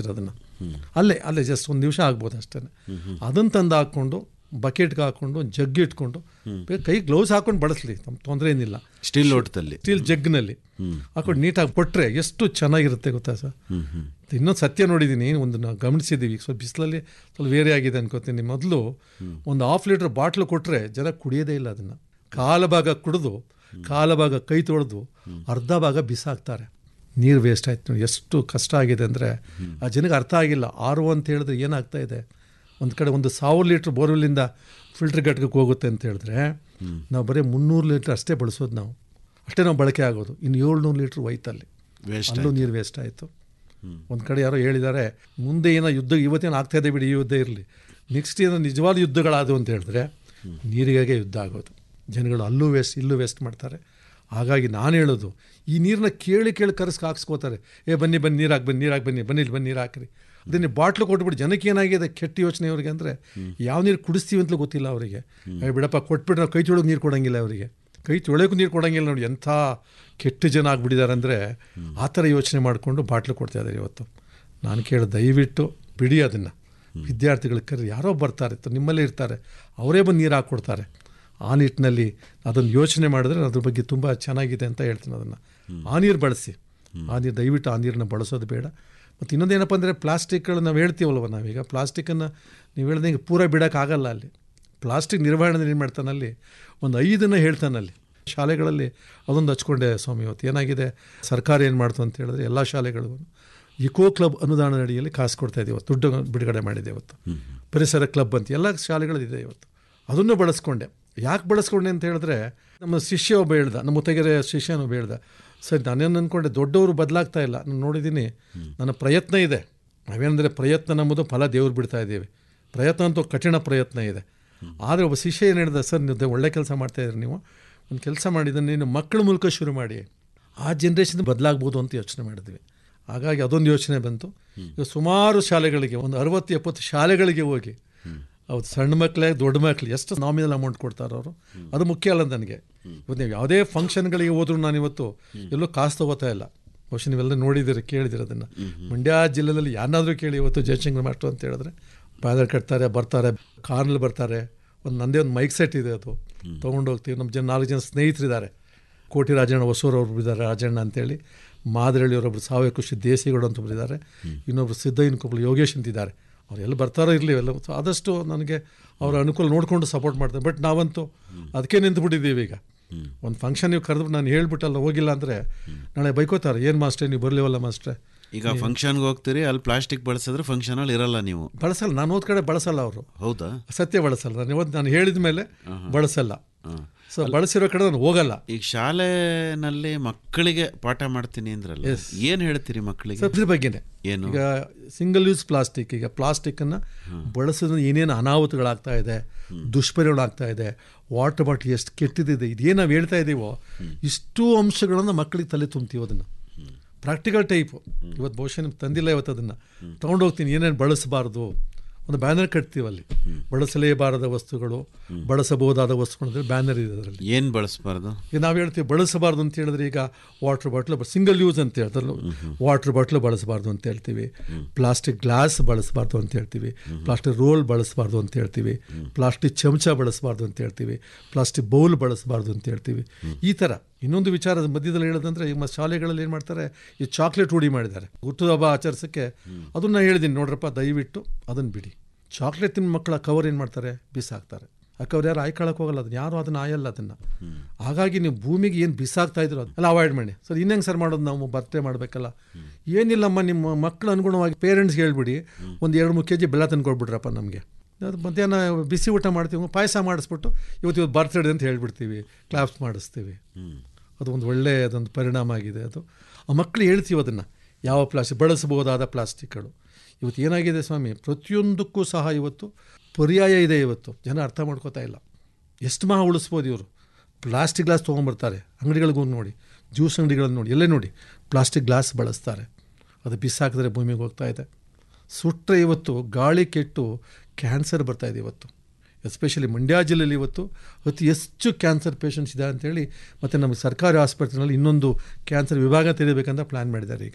Sir ಅದನ್ನು ಅಲ್ಲೇ ಅಲ್ಲೇ ಜಸ್ಟ್ ಒಂದು ನಿಮಿಷ ಆಗ್ಬೋದು ಅಷ್ಟೇ ಅದನ್ನು ತಂದು ಹಾಕ್ಕೊಂಡು ಬಕೆಟ್ಗೆ ಹಾಕ್ಕೊಂಡು ಜಗ್ ಇಟ್ಕೊಂಡು ಬೇಕಾದ್ರೆ ಕೈ ಗ್ಲೌಸ್ ಹಾಕೊಂಡು ಬಳಸಲಿ ನಮ್ಮ ತೊಂದರೆ ಏನಿಲ್ಲ ಸ್ಟೀಲ್ ಲೋಟದಲ್ಲಿ ಸ್ಟೀಲ್ ಜಗ್ನಲ್ಲಿ ಹಾಕೊಂಡು ನೀಟಾಗಿ ಕೊಟ್ಟರೆ ಎಷ್ಟು ಚೆನ್ನಾಗಿರುತ್ತೆ ಗೊತ್ತಾ ಸರ್ ಇನ್ನೊಂದು ಸತ್ಯ ನೋಡಿದ್ದೀನಿ ಒಂದು ನಾವು ಗಮನಿಸಿದ್ದೀವಿ ಸ್ವಲ್ಪ ಬಿಸಿಲಲ್ಲಿ ಸ್ವಲ್ಪ ವೇರಿ ಆಗಿದೆ ಅನ್ಕೋತೀನಿ ಮೊದಲು ಒಂದು ಹಾಫ್ ಲೀಟ್ರ್ ಬಾಟ್ಲು ಕೊಟ್ಟರೆ ಜನ ಕುಡಿಯೋದೇ ಇಲ್ಲ ಅದನ್ನು ಕಾಲ ಭಾಗ ಕುಡಿದು ಕಾಲ ಭಾಗ ಕೈ ತೊಳೆದು ಅರ್ಧ ಭಾಗ ಬಿಸಾಕ್ತಾರೆ ನೀರು ವೇಸ್ಟ್ ಆಯ್ತು ನೋಡಿ ಎಷ್ಟು ಕಷ್ಟ ಆಗಿದೆ ಅಂದರೆ ಆ ಜನಕ್ಕೆ ಅರ್ಥ ಆಗಿಲ್ಲ ಆರು ಅಂತ ಹೇಳಿದ್ರೆ ಏನಾಗ್ತಾ ಇದೆ ಒಂದು ಕಡೆ ಒಂದು ಸಾವಿರ ಲೀಟ್ರ್ ಬೋರ್ವೆಲ್ಲಿಂದ ಫಿಲ್ಟರ್ ಘಟಕಕ್ಕೆ ಹೋಗುತ್ತೆ ಅಂತ ಹೇಳಿದ್ರೆ ನಾವು ಬರೀ ಮುನ್ನೂರು ಲೀಟ್ರ್ ಅಷ್ಟೇ ಬಳಸೋದು ನಾವು ಅಷ್ಟೇ ನಾವು ಬಳಕೆ ಆಗೋದು ಇನ್ನು ಏಳ್ನೂರು ಲೀಟ್ರ್ ಹೋಯ್ತಲ್ಲಿ Waste ಅಲ್ಲೂ ನೀರು ವೇಸ್ಟ್ ಆಯಿತು ಒಂದು ಕಡೆ ಯಾರೋ ಹೇಳಿದ್ದಾರೆ ಮುಂದೆ ಏನೋ ಯುದ್ಧ ಇವತ್ತೇನು ಆಗ್ತಾ ಇದೆ ಬಿಡಿ ಈ ಯುದ್ಧ ಇರಲಿ ನೆಕ್ಸ್ಟ್ ಏನೋ ನಿಜವಾದ ಯುದ್ಧಗಳಾದವು ಅಂತ ಹೇಳಿದ್ರೆ ನೀರಿಗಾಗೆ ಯುದ್ಧ ಆಗೋದು ಜನಗಳು ಅಲ್ಲೂ ವೇಸ್ಟ್ ಇಲ್ಲೂ ವೇಸ್ಟ್ ಮಾಡ್ತಾರೆ ಹಾಗಾಗಿ ನಾನು ಹೇಳೋದು ಈ ನೀರನ್ನ ಕೇಳಿ ಕೇಳಿ ಕರೆಸ್ಗೆ ಹಾಕ್ಸ್ಕೋತಾರೆ ಏ ಬನ್ನಿ ಬನ್ನಿ ನೀರು ಹಾಕಿ ಬನ್ನಿ ನೀರು ಹಾಕಿ ಬನ್ನಿ ಬನ್ನಿ ಇಲ್ಲಿ ಬನ್ನಿ ನೀರು ಹಾಕ್ರಿ ಅದನ್ನೇ ಬಾಟ್ಲು ಕೊಟ್ಬಿಟ್ಟು ಜನಕ್ಕೆ ಏನಾಗಿದೆ ಕೆಟ್ಟ ಯೋಚನೆ ಅವ್ರಿಗೆ ಅಂದರೆ ಯಾವ ನೀರು ಕುಡಿಸ್ತೀವಿ ಅಂತಲೂ ಗೊತ್ತಿಲ್ಲ ಅವರಿಗೆ ಏ ಬಿಡಪ್ಪ ಕೊಟ್ಬಿಟ್ರೆ ನಾವು ಕೈ ತೊಳೋಕೆ ನೀರು ಕೊಡೋಂಗಿಲ್ಲ ಅವರಿಗೆ ಕೈ ತೊಳೆಯೋಕ್ಕೂ ನೀರು ಕೊಡೋಂಗಿಲ್ಲ ನೋಡಿ ಎಂಥ ಕೆಟ್ಟ ಜನ ಆಗ್ಬಿಟ್ಟಿದ್ದಾರೆ ಅಂದರೆ ಆ ಥರ ಯೋಚನೆ ಮಾಡಿಕೊಂಡು ಬಾಟ್ಲು ಕೊಡ್ತಾ ಇದ್ದಾರೆ ಇವತ್ತು ನಾನು ಕೇಳಿ ದಯವಿಟ್ಟು ಬಿಡಿ ಅದನ್ನು ವಿದ್ಯಾರ್ಥಿಗಳು ಕರೆ ಯಾರೋ ಬರ್ತಾರೆ ತ- ನಿಮ್ಮಲ್ಲೇ ಇರ್ತಾರೆ ಅವರೇ ಬಂದು ನೀರು ಹಾಕ್ಕೊಡ್ತಾರೆ ಆ ನಿಟ್ಟಿನಲ್ಲಿ ಅದನ್ನು ಯೋಚನೆ ಮಾಡಿದ್ರೆ ಅದ್ರ ಬಗ್ಗೆ ತುಂಬ ಚೆನ್ನಾಗಿದೆ ಅಂತ ಹೇಳ್ತೀನಿ ಅದನ್ನು ಆ ನೀರು ಬಳಸಿ ಆ ನೀರು ದಯವಿಟ್ಟು ಆ ನೀರನ್ನ ಬಳಸೋದು ಬೇಡ ಮತ್ತು ಇನ್ನೊಂದೇನಪ್ಪ ಅಂದರೆ ಪ್ಲಾಸ್ಟಿಕ್ಗಳು ನಾವು ಹೇಳ್ತೀವಲ್ವ ನಾವೀಗ ಪ್ಲಾಸ್ಟಿಕ್ಕನ್ನು ನೀವು ಹೇಳ್ದಂಗೆ ಪೂರ ಬಿಡೋಕ್ಕಾಗಲ್ಲ ಅಲ್ಲಿ ಪ್ಲಾಸ್ಟಿಕ್ ನಿರ್ವಹಣೆ ಏನು ಮಾಡ್ತಾನಲ್ಲಿ ಒಂದು ಐದನ್ನು ಹೇಳ್ತಾನಲ್ಲಿ ಶಾಲೆಗಳಲ್ಲಿ ಅದೊಂದು ಹಚ್ಕೊಂಡೆ ಸ್ವಾಮಿ ಇವತ್ತು ಏನಾಗಿದೆ ಸರ್ಕಾರ ಏನು ಮಾಡ್ತು ಅಂತ ಹೇಳಿದ್ರೆ ಎಲ್ಲ ಶಾಲೆಗಳಿಗೂ ಇಕೋ ಕ್ಲಬ್ ಅನುದಾನ ಅಡಿಯಲ್ಲಿ ಕಾಸು ಕೊಡ್ತಾ ಇದೆ ಇವತ್ತು ದುಡ್ಡು ಬಿಡುಗಡೆ ಮಾಡಿದೆ ಇವತ್ತು ಪರಿಸರ ಕ್ಲಬ್ ಅಂತ ಎಲ್ಲ ಶಾಲೆಗಳಿದೆ ಇವತ್ತು ಅದನ್ನು ಬಳಸ್ಕೊಂಡೆ ಯಾಕೆ ಬಳಸ್ಕೊಂಡೆ ಅಂತ ಹೇಳಿದ್ರೆ ನಮ್ಮ ಶಿಷ್ಯ ಒಬ್ಬ ಹೇಳ್ದ ನಮ್ಮ ಮುತ್ತಗೆರೆ ಶಿಷ್ಯನೊಬ್ಬ ಹೇಳ್ದ ಸರಿ ನಾನೇನು ಅಂದ್ಕೊಂಡೆ ದೊಡ್ಡವರು ಬದಲಾಗ್ತಾ ಇಲ್ಲ ನಾನು ನೋಡಿದ್ದೀನಿ ನನ್ನ ಪ್ರಯತ್ನ ಇದೆ ನಾವೇನಂದರೆ ಪ್ರಯತ್ನ ನಮ್ಮದು ಫಲ ದೇವ್ರು ಬಿಡ್ತಾ ಇದ್ದೀವಿ ಪ್ರಯತ್ನ ಅಂತೂ ಕಠಿಣ ಪ್ರಯತ್ನ ಇದೆ ಆದರೆ ಒಬ್ಬ ಶಿಷ್ಯ ಏನು ಹೇಳಿದ ಸರ್ ನೀವು ಒಳ್ಳೆ ಕೆಲಸ ಮಾಡ್ತಾಯಿದ್ರಿ ನೀವು ಒಂದು ಕೆಲಸ ಮಾಡಿದ್ದನ್ನು ನೀನು ಮಕ್ಕಳ ಮೂಲಕ ಶುರು ಮಾಡಿ ಆ ಜನ್ರೇಷನ್ ಬದಲಾಗ್ಬೋದು ಅಂತ ಯೋಚನೆ ಮಾಡಿದ್ವಿ ಹಾಗಾಗಿ ಅದೊಂದು ಯೋಚನೆ ಬಂತು ಈಗ ಸುಮಾರು ಶಾಲೆಗಳಿಗೆ ಒಂದು ಅರವತ್ತು ಎಪ್ಪತ್ತು ಶಾಲೆಗಳಿಗೆ ಹೋಗಿ ಹೌದು ಸಣ್ಣ ಮಕ್ಕಳೇ ದೊಡ್ಡ ಮಕ್ಕಳು ಎಷ್ಟು ನಾಮಿನಲ್ ಅಮೌಂಟ್ ಕೊಡ್ತಾರೋ ಅವರು ಅದು ಮುಖ್ಯ ಅಲ್ಲ ನನಗೆ ಇವತ್ತು ನೀವು ಯಾವುದೇ ಫಂಕ್ಷನ್ಗಳಿಗೆ ಹೋದ್ರೂ ನಾನು ಇವತ್ತು ಎಲ್ಲೂ ಕಾಸು ತಗೋತಾ ಇಲ್ಲ ಬಹುಶಃ ನೀವೆಲ್ಲ ನೋಡಿದ್ದೀರಿ ಕೇಳಿದಿರಿ ಅದನ್ನು ಮಂಡ್ಯ ಜಿಲ್ಲೆಯಲ್ಲಿ ಯಾರನ್ನಾದರೂ ಕೇಳಿ ಇವತ್ತು ಜಯಶಂಕರ್ ಮಾಸ್ಟರ್ ಅಂತ ಹೇಳಿದ್ರೆ ಬ್ಯಾನರ್ ಕಟ್ತಾರೆ ಬರ್ತಾರೆ ಕಾರ್ನಲ್ಲಿ ಬರ್ತಾರೆ ಒಂದು ನಂದೇ ಒಂದು ಮೈಕ್ ಸೆಟ್ ಇದೆ ಅದು ತೊಗೊಂಡು ಹೋಗ್ತೀವಿ ನಮ್ಮ ಜನ ನಾಲ್ಕು ಜನ ಸ್ನೇಹಿತರಿದ್ದಾರೆ ಕೋಟಿ ರಾಜಣ್ಣ ಹೊಸೂರವ್ರು ಇದ್ದಾರೆ ರಾಜಣ್ಣ ಅಂತೇಳಿ ಮಾದರಳ್ಳಿಯವರೊಬ್ಬರು ಸಾವಯವ ಕೃಷಿ ದೇಸಿಗೌಡ ಅಂತ ಒಬ್ರು ಇದ್ದಾರೆ ಇನ್ನೊಬ್ರು ಸಿದ್ಧ ಇನ್ನೊಬ್ಬರು ಯೋಗೇಶ್ ಅಂತಿದ್ದಾರೆ ಅವ್ರು ಎಲ್ಲಿ ಬರ್ತಾರೋ ಇರಲಿ ಎಲ್ಲ ಸೊ ಆದಷ್ಟು ನನಗೆ ಅವರ ಅನುಕೂಲ ನೋಡಿಕೊಂಡು ಸಪೋರ್ಟ್ ಮಾಡ್ತಾರೆ ಬಟ್ ನಾವಂತೂ ಅದಕ್ಕೆ ನಿಂತುಬಿಟ್ಟಿದ್ದೀವಿ ಈಗ ಒಂದು ಫಂಕ್ಷನ್ ನೀವು ಕರೆದ್ಬಿಟ್ಟು ನಾನು ಹೇಳ್ಬಿಟ್ಟಲ್ಲ ಹೋಗಿಲ್ಲ ಅಂದರೆ ನಾಳೆ ಬೈಕೋತಾರೆ ಏನು ಮಾಸ್ಟ್ರೆ ನೀವು ಬರಲಿವಲ್ಲ ಮಾಸ್ಟ್ರೆ ಈಗ ಫಂಕ್ಷನ್ಗೆ ಹೋಗ್ತೀರಿ ಅಲ್ಲಿ ಪ್ಲಾಸ್ಟಿಕ್ ಬಳಸಿದ್ರೆ ಫಂಕ್ಷನ್ ಅಲ್ಲಿ ಇರಲ್ಲ ನೀವು ಬಳಸಲ್ಲ ನಾನು ಹೋದ ಕಡೆ ಬಳಸಲ್ಲ ಅವರು ಹೌದಾ ಸತ್ಯ ಬಳಸಲ್ಲ ನಾನು ಇವತ್ತು ನಾನು ಹೇಳಿದ ಮೇಲೆ ಬಳಸಲ್ಲ ಸೊ ಬಳಸಿರೋ ಕಡೆ ನಾನು ಹೋಗಲ್ಲ ಈಗ ಶಾಲೆನಲ್ಲಿ ಮಕ್ಕಳಿಗೆ ಪಾಠ ಮಾಡ್ತೀನಿ ಅಂದ್ರಲ್ಲ ಏನ್ ಹೇಳ್ತೀರಿ ಮಕ್ಕಳಿಗೆ ಸೊ ಇದ್ರ ಬಗ್ಗೆನೇ ಏನು ಈಗ ಸಿಂಗಲ್ ಯೂಸ್ ಪ್ಲಾಸ್ಟಿಕ್ ಈಗ ಪ್ಲಾಸ್ಟಿಕ್ಕನ್ನು ಬಳಸೋದ್ರಿಂದ ಏನೇನು ಅನಾಹುತಗಳಾಗ್ತಾ ಇದೆ ದುಷ್ಪರಿಣಾಮಾಗ್ತಾ ಇದೆ ವಾಟರ್ ಬಾಟ್ಲ್ ಎಷ್ಟು ಕೆಟ್ಟಿದೆ ಇದೇನು ನಾವು ಹೇಳ್ತಾ ಇದ್ದೀವೋ ಇಷ್ಟು ಅಂಶಗಳನ್ನು ಮಕ್ಕಳಿಗೆ ತಲೆ ತುಂಬ್ತೀವಿ ಅದನ್ನು ಪ್ರಾಕ್ಟಿಕಲ್ ಟೈಪು ಇವತ್ತು ಬಹುಶಃ ನಿಮ್ಗೆ ತಂದಿಲ್ಲ ಇವತ್ತು ಅದನ್ನು ತೊಗೊಂಡು ಹೋಗ್ತೀನಿ ಏನೇನು ಬಳಸಬಾರ್ದು ಒಂದು ಬ್ಯಾನರ್ ಕಟ್ತೀವಿ ಅಲ್ಲಿ ಬಳಸಲೇಬಾರದ ವಸ್ತುಗಳು ಬಳಸಬಹುದಾದ ವಸ್ತುಗಳು ಅಂದರೆ ಬ್ಯಾನರ್ ಇದೆ ಅದರಲ್ಲಿ ಏನ್ ಬಳಸಬಾರ್ದು ಈಗ ನಾವು ಹೇಳ್ತೀವಿ ಬಳಸಬಾರ್ದು ಅಂತ ಹೇಳಿದ್ರೆ ಈಗ ವಾಟರ್ ಬಾಟ್ಲು ಸಿಂಗಲ್ ಯೂಸ್ ಅಂತ ಹೇಳ್ತಾರೆ ವಾಟರ್ ಬಾಟ್ಲು ಬಳಸಬಾರ್ದು ಅಂತ ಹೇಳ್ತೀವಿ ಪ್ಲಾಸ್ಟಿಕ್ ಗ್ಲಾಸ್ ಬಳಸಬಾರ್ದು ಅಂತ ಹೇಳ್ತೀವಿ ಪ್ಲಾಸ್ಟಿಕ್ ರೋಲ್ ಬಳಸಬಾರ್ದು ಅಂತ ಹೇಳ್ತೀವಿ ಪ್ಲಾಸ್ಟಿಕ್ ಚಮಚ ಬಳಸಬಾರ್ದು ಅಂತ ಹೇಳ್ತೀವಿ ಪ್ಲಾಸ್ಟಿಕ್ ಬೌಲ್ ಬಳಸಬಾರ್ದು ಅಂತ ಹೇಳ್ತೀವಿ ಈ ಥರ ಇನ್ನೊಂದು ವಿಚಾರದ ಮಧ್ಯದಲ್ಲಿ ಹೇಳೋದಂದ್ರೆ ಈಗ ಶಾಲೆಗಳಲ್ಲಿ ಏನು ಮಾಡ್ತಾರೆ ಈ ಚಾಕ್ಲೇಟ್ ರೂಢಿ ಮಾಡಿದ್ದಾರೆ ಹುಟ್ಟುಹಬ್ಬ ಆಚರಿಸೋಕ್ಕೆ ಅದನ್ನು ಹೇಳಿದ್ದೀನಿ ನೋಡ್ರಪ್ಪ ದಯವಿಟ್ಟು ಅದನ್ನು ಬಿಡಿ ಚಾಕ್ಲೇಟ್ ತಿನ್ನ ಮಕ್ಕಳ ಕವರ್ ಏನು ಮಾಡ್ತಾರೆ ಬಿಸಾಕ್ತಾರೆ ಆ ಕವರ್ ಯಾರು ಆಯ್ಕೊಳ್ಳೋಕೆ ಹೋಗಲ್ಲ ಅದನ್ನ ಯಾರು ಅದನ್ನು ಆಯಲ್ಲ ಅದನ್ನು ಹಾಗಾಗಿ ನೀವು ಭೂಮಿಗೆ ಏನು ಬಿಸಾಕ್ತಾ ಇದ್ರು ಅದೆಲ್ಲ ಅವಾಯ್ಡ್ ಮಾಡಿ ಸರ್ ಇನ್ನೇಂಗೆ ಸರ್ ಮಾಡೋದು ನಾವು ಬರ್ತ್ಡೇ ಮಾಡಬೇಕಲ್ಲ ಏನಿಲ್ಲಮ್ಮ ನಿಮ್ಮ ಮಕ್ಕಳು ಅನುಗುಣವಾಗಿ ಪೇರೆಂಟ್ಸ್ಗೆ ಹೇಳ್ಬಿಡಿ ಒಂದು ಎರಡು ಮೂರು ಕೆ ಜಿ ಬೆಲ್ಲ ತಂದ್ಕೊಡ್ಬಿಟ್ರಪ್ಪ ನಮಗೆ ಅದು ಮಧ್ಯಾಹ್ನ ಬಿಸಿ ಊಟ ಮಾಡ್ತೀವಿ ಪಾಯಸ ಮಾಡಿಸ್ಬಿಟ್ಟು ಇವತ್ತು ಇವತ್ತು ಬರ್ತ್ಡೇ ಅಂತ ಹೇಳ್ಬಿಡ್ತೀವಿ ಕ್ಲಾಪ್ಸ್ ಮಾಡಿಸ್ತೀವಿ ಅದು ಒಂದು ಒಳ್ಳೆಯ ಅದೊಂದು ಪರಿಣಾಮ ಆಗಿದೆ ಅದು ಆ ಮಕ್ಕಳು ಹೇಳ್ತೀವಿ ಅದನ್ನು ಯಾವ ಪ್ಲಾಸ್ಟಿಕ್ ಬಳಸಬಹುದಾದ ಪ್ಲಾಸ್ಟಿಕ್ಗಳು ಇವತ್ತು ಏನಾಗಿದೆ ಸ್ವಾಮಿ ಪ್ರತಿಯೊಂದಕ್ಕೂ ಸಹ ಇವತ್ತು ಪರ್ಯಾಯ ಇದೆ ಇವತ್ತು ಜನ ಅರ್ಥ ಮಾಡ್ಕೋತಾ ಇಲ್ಲ ಎಷ್ಟು ಮಹಾ ಉಳಿಸ್ಬೋದು ಇವರು ಪ್ಲಾಸ್ಟಿಕ್ ಗ್ಲಾಸ್ ತೊಗೊಂಬರ್ತಾರೆ ಅಂಗಡಿಗಳಿಗೆ ಹೋಗಿ ನೋಡಿ ಜ್ಯೂಸ್ ಅಂಗಡಿಗಳನ್ನು ನೋಡಿ ಎಲ್ಲೇ ನೋಡಿ ಪ್ಲಾಸ್ಟಿಕ್ ಗ್ಲಾಸ್ ಬಳಸ್ತಾರೆ ಅದು ಬಿಸಾಕಿದ್ರೆ ಭೂಮಿಗೆ ಹೋಗ್ತಾ ಇದೆ ಸುಟ್ಟರೆ ಇವತ್ತು ಗಾಳಿ ಕೆಟ್ಟು ಕ್ಯಾನ್ಸರ್ ಬರ್ತಾ ಇದೆ ಇವತ್ತು ಎಸ್ಪೆಷಲಿ ಮಂಡ್ಯ ಜಿಲ್ಲೆಯಲ್ಲಿ ಇವತ್ತು ಅತಿ ಹೆಚ್ಚು ಕ್ಯಾನ್ಸರ್ ಪೇಷಂಟ್ಸ್ ಇದೆ ಅಂತೇಳಿ ಮತ್ತು ನಮ್ಮ ಸರ್ಕಾರಿ ಆಸ್ಪತ್ರೆಯಲ್ಲಿ ಇನ್ನೊಂದು ಕ್ಯಾನ್ಸರ್ ವಿಭಾಗ ತೆರೀಬೇಕಂತ ಪ್ಲ್ಯಾನ್ ಮಾಡಿದ್ದಾರೆ ಈಗ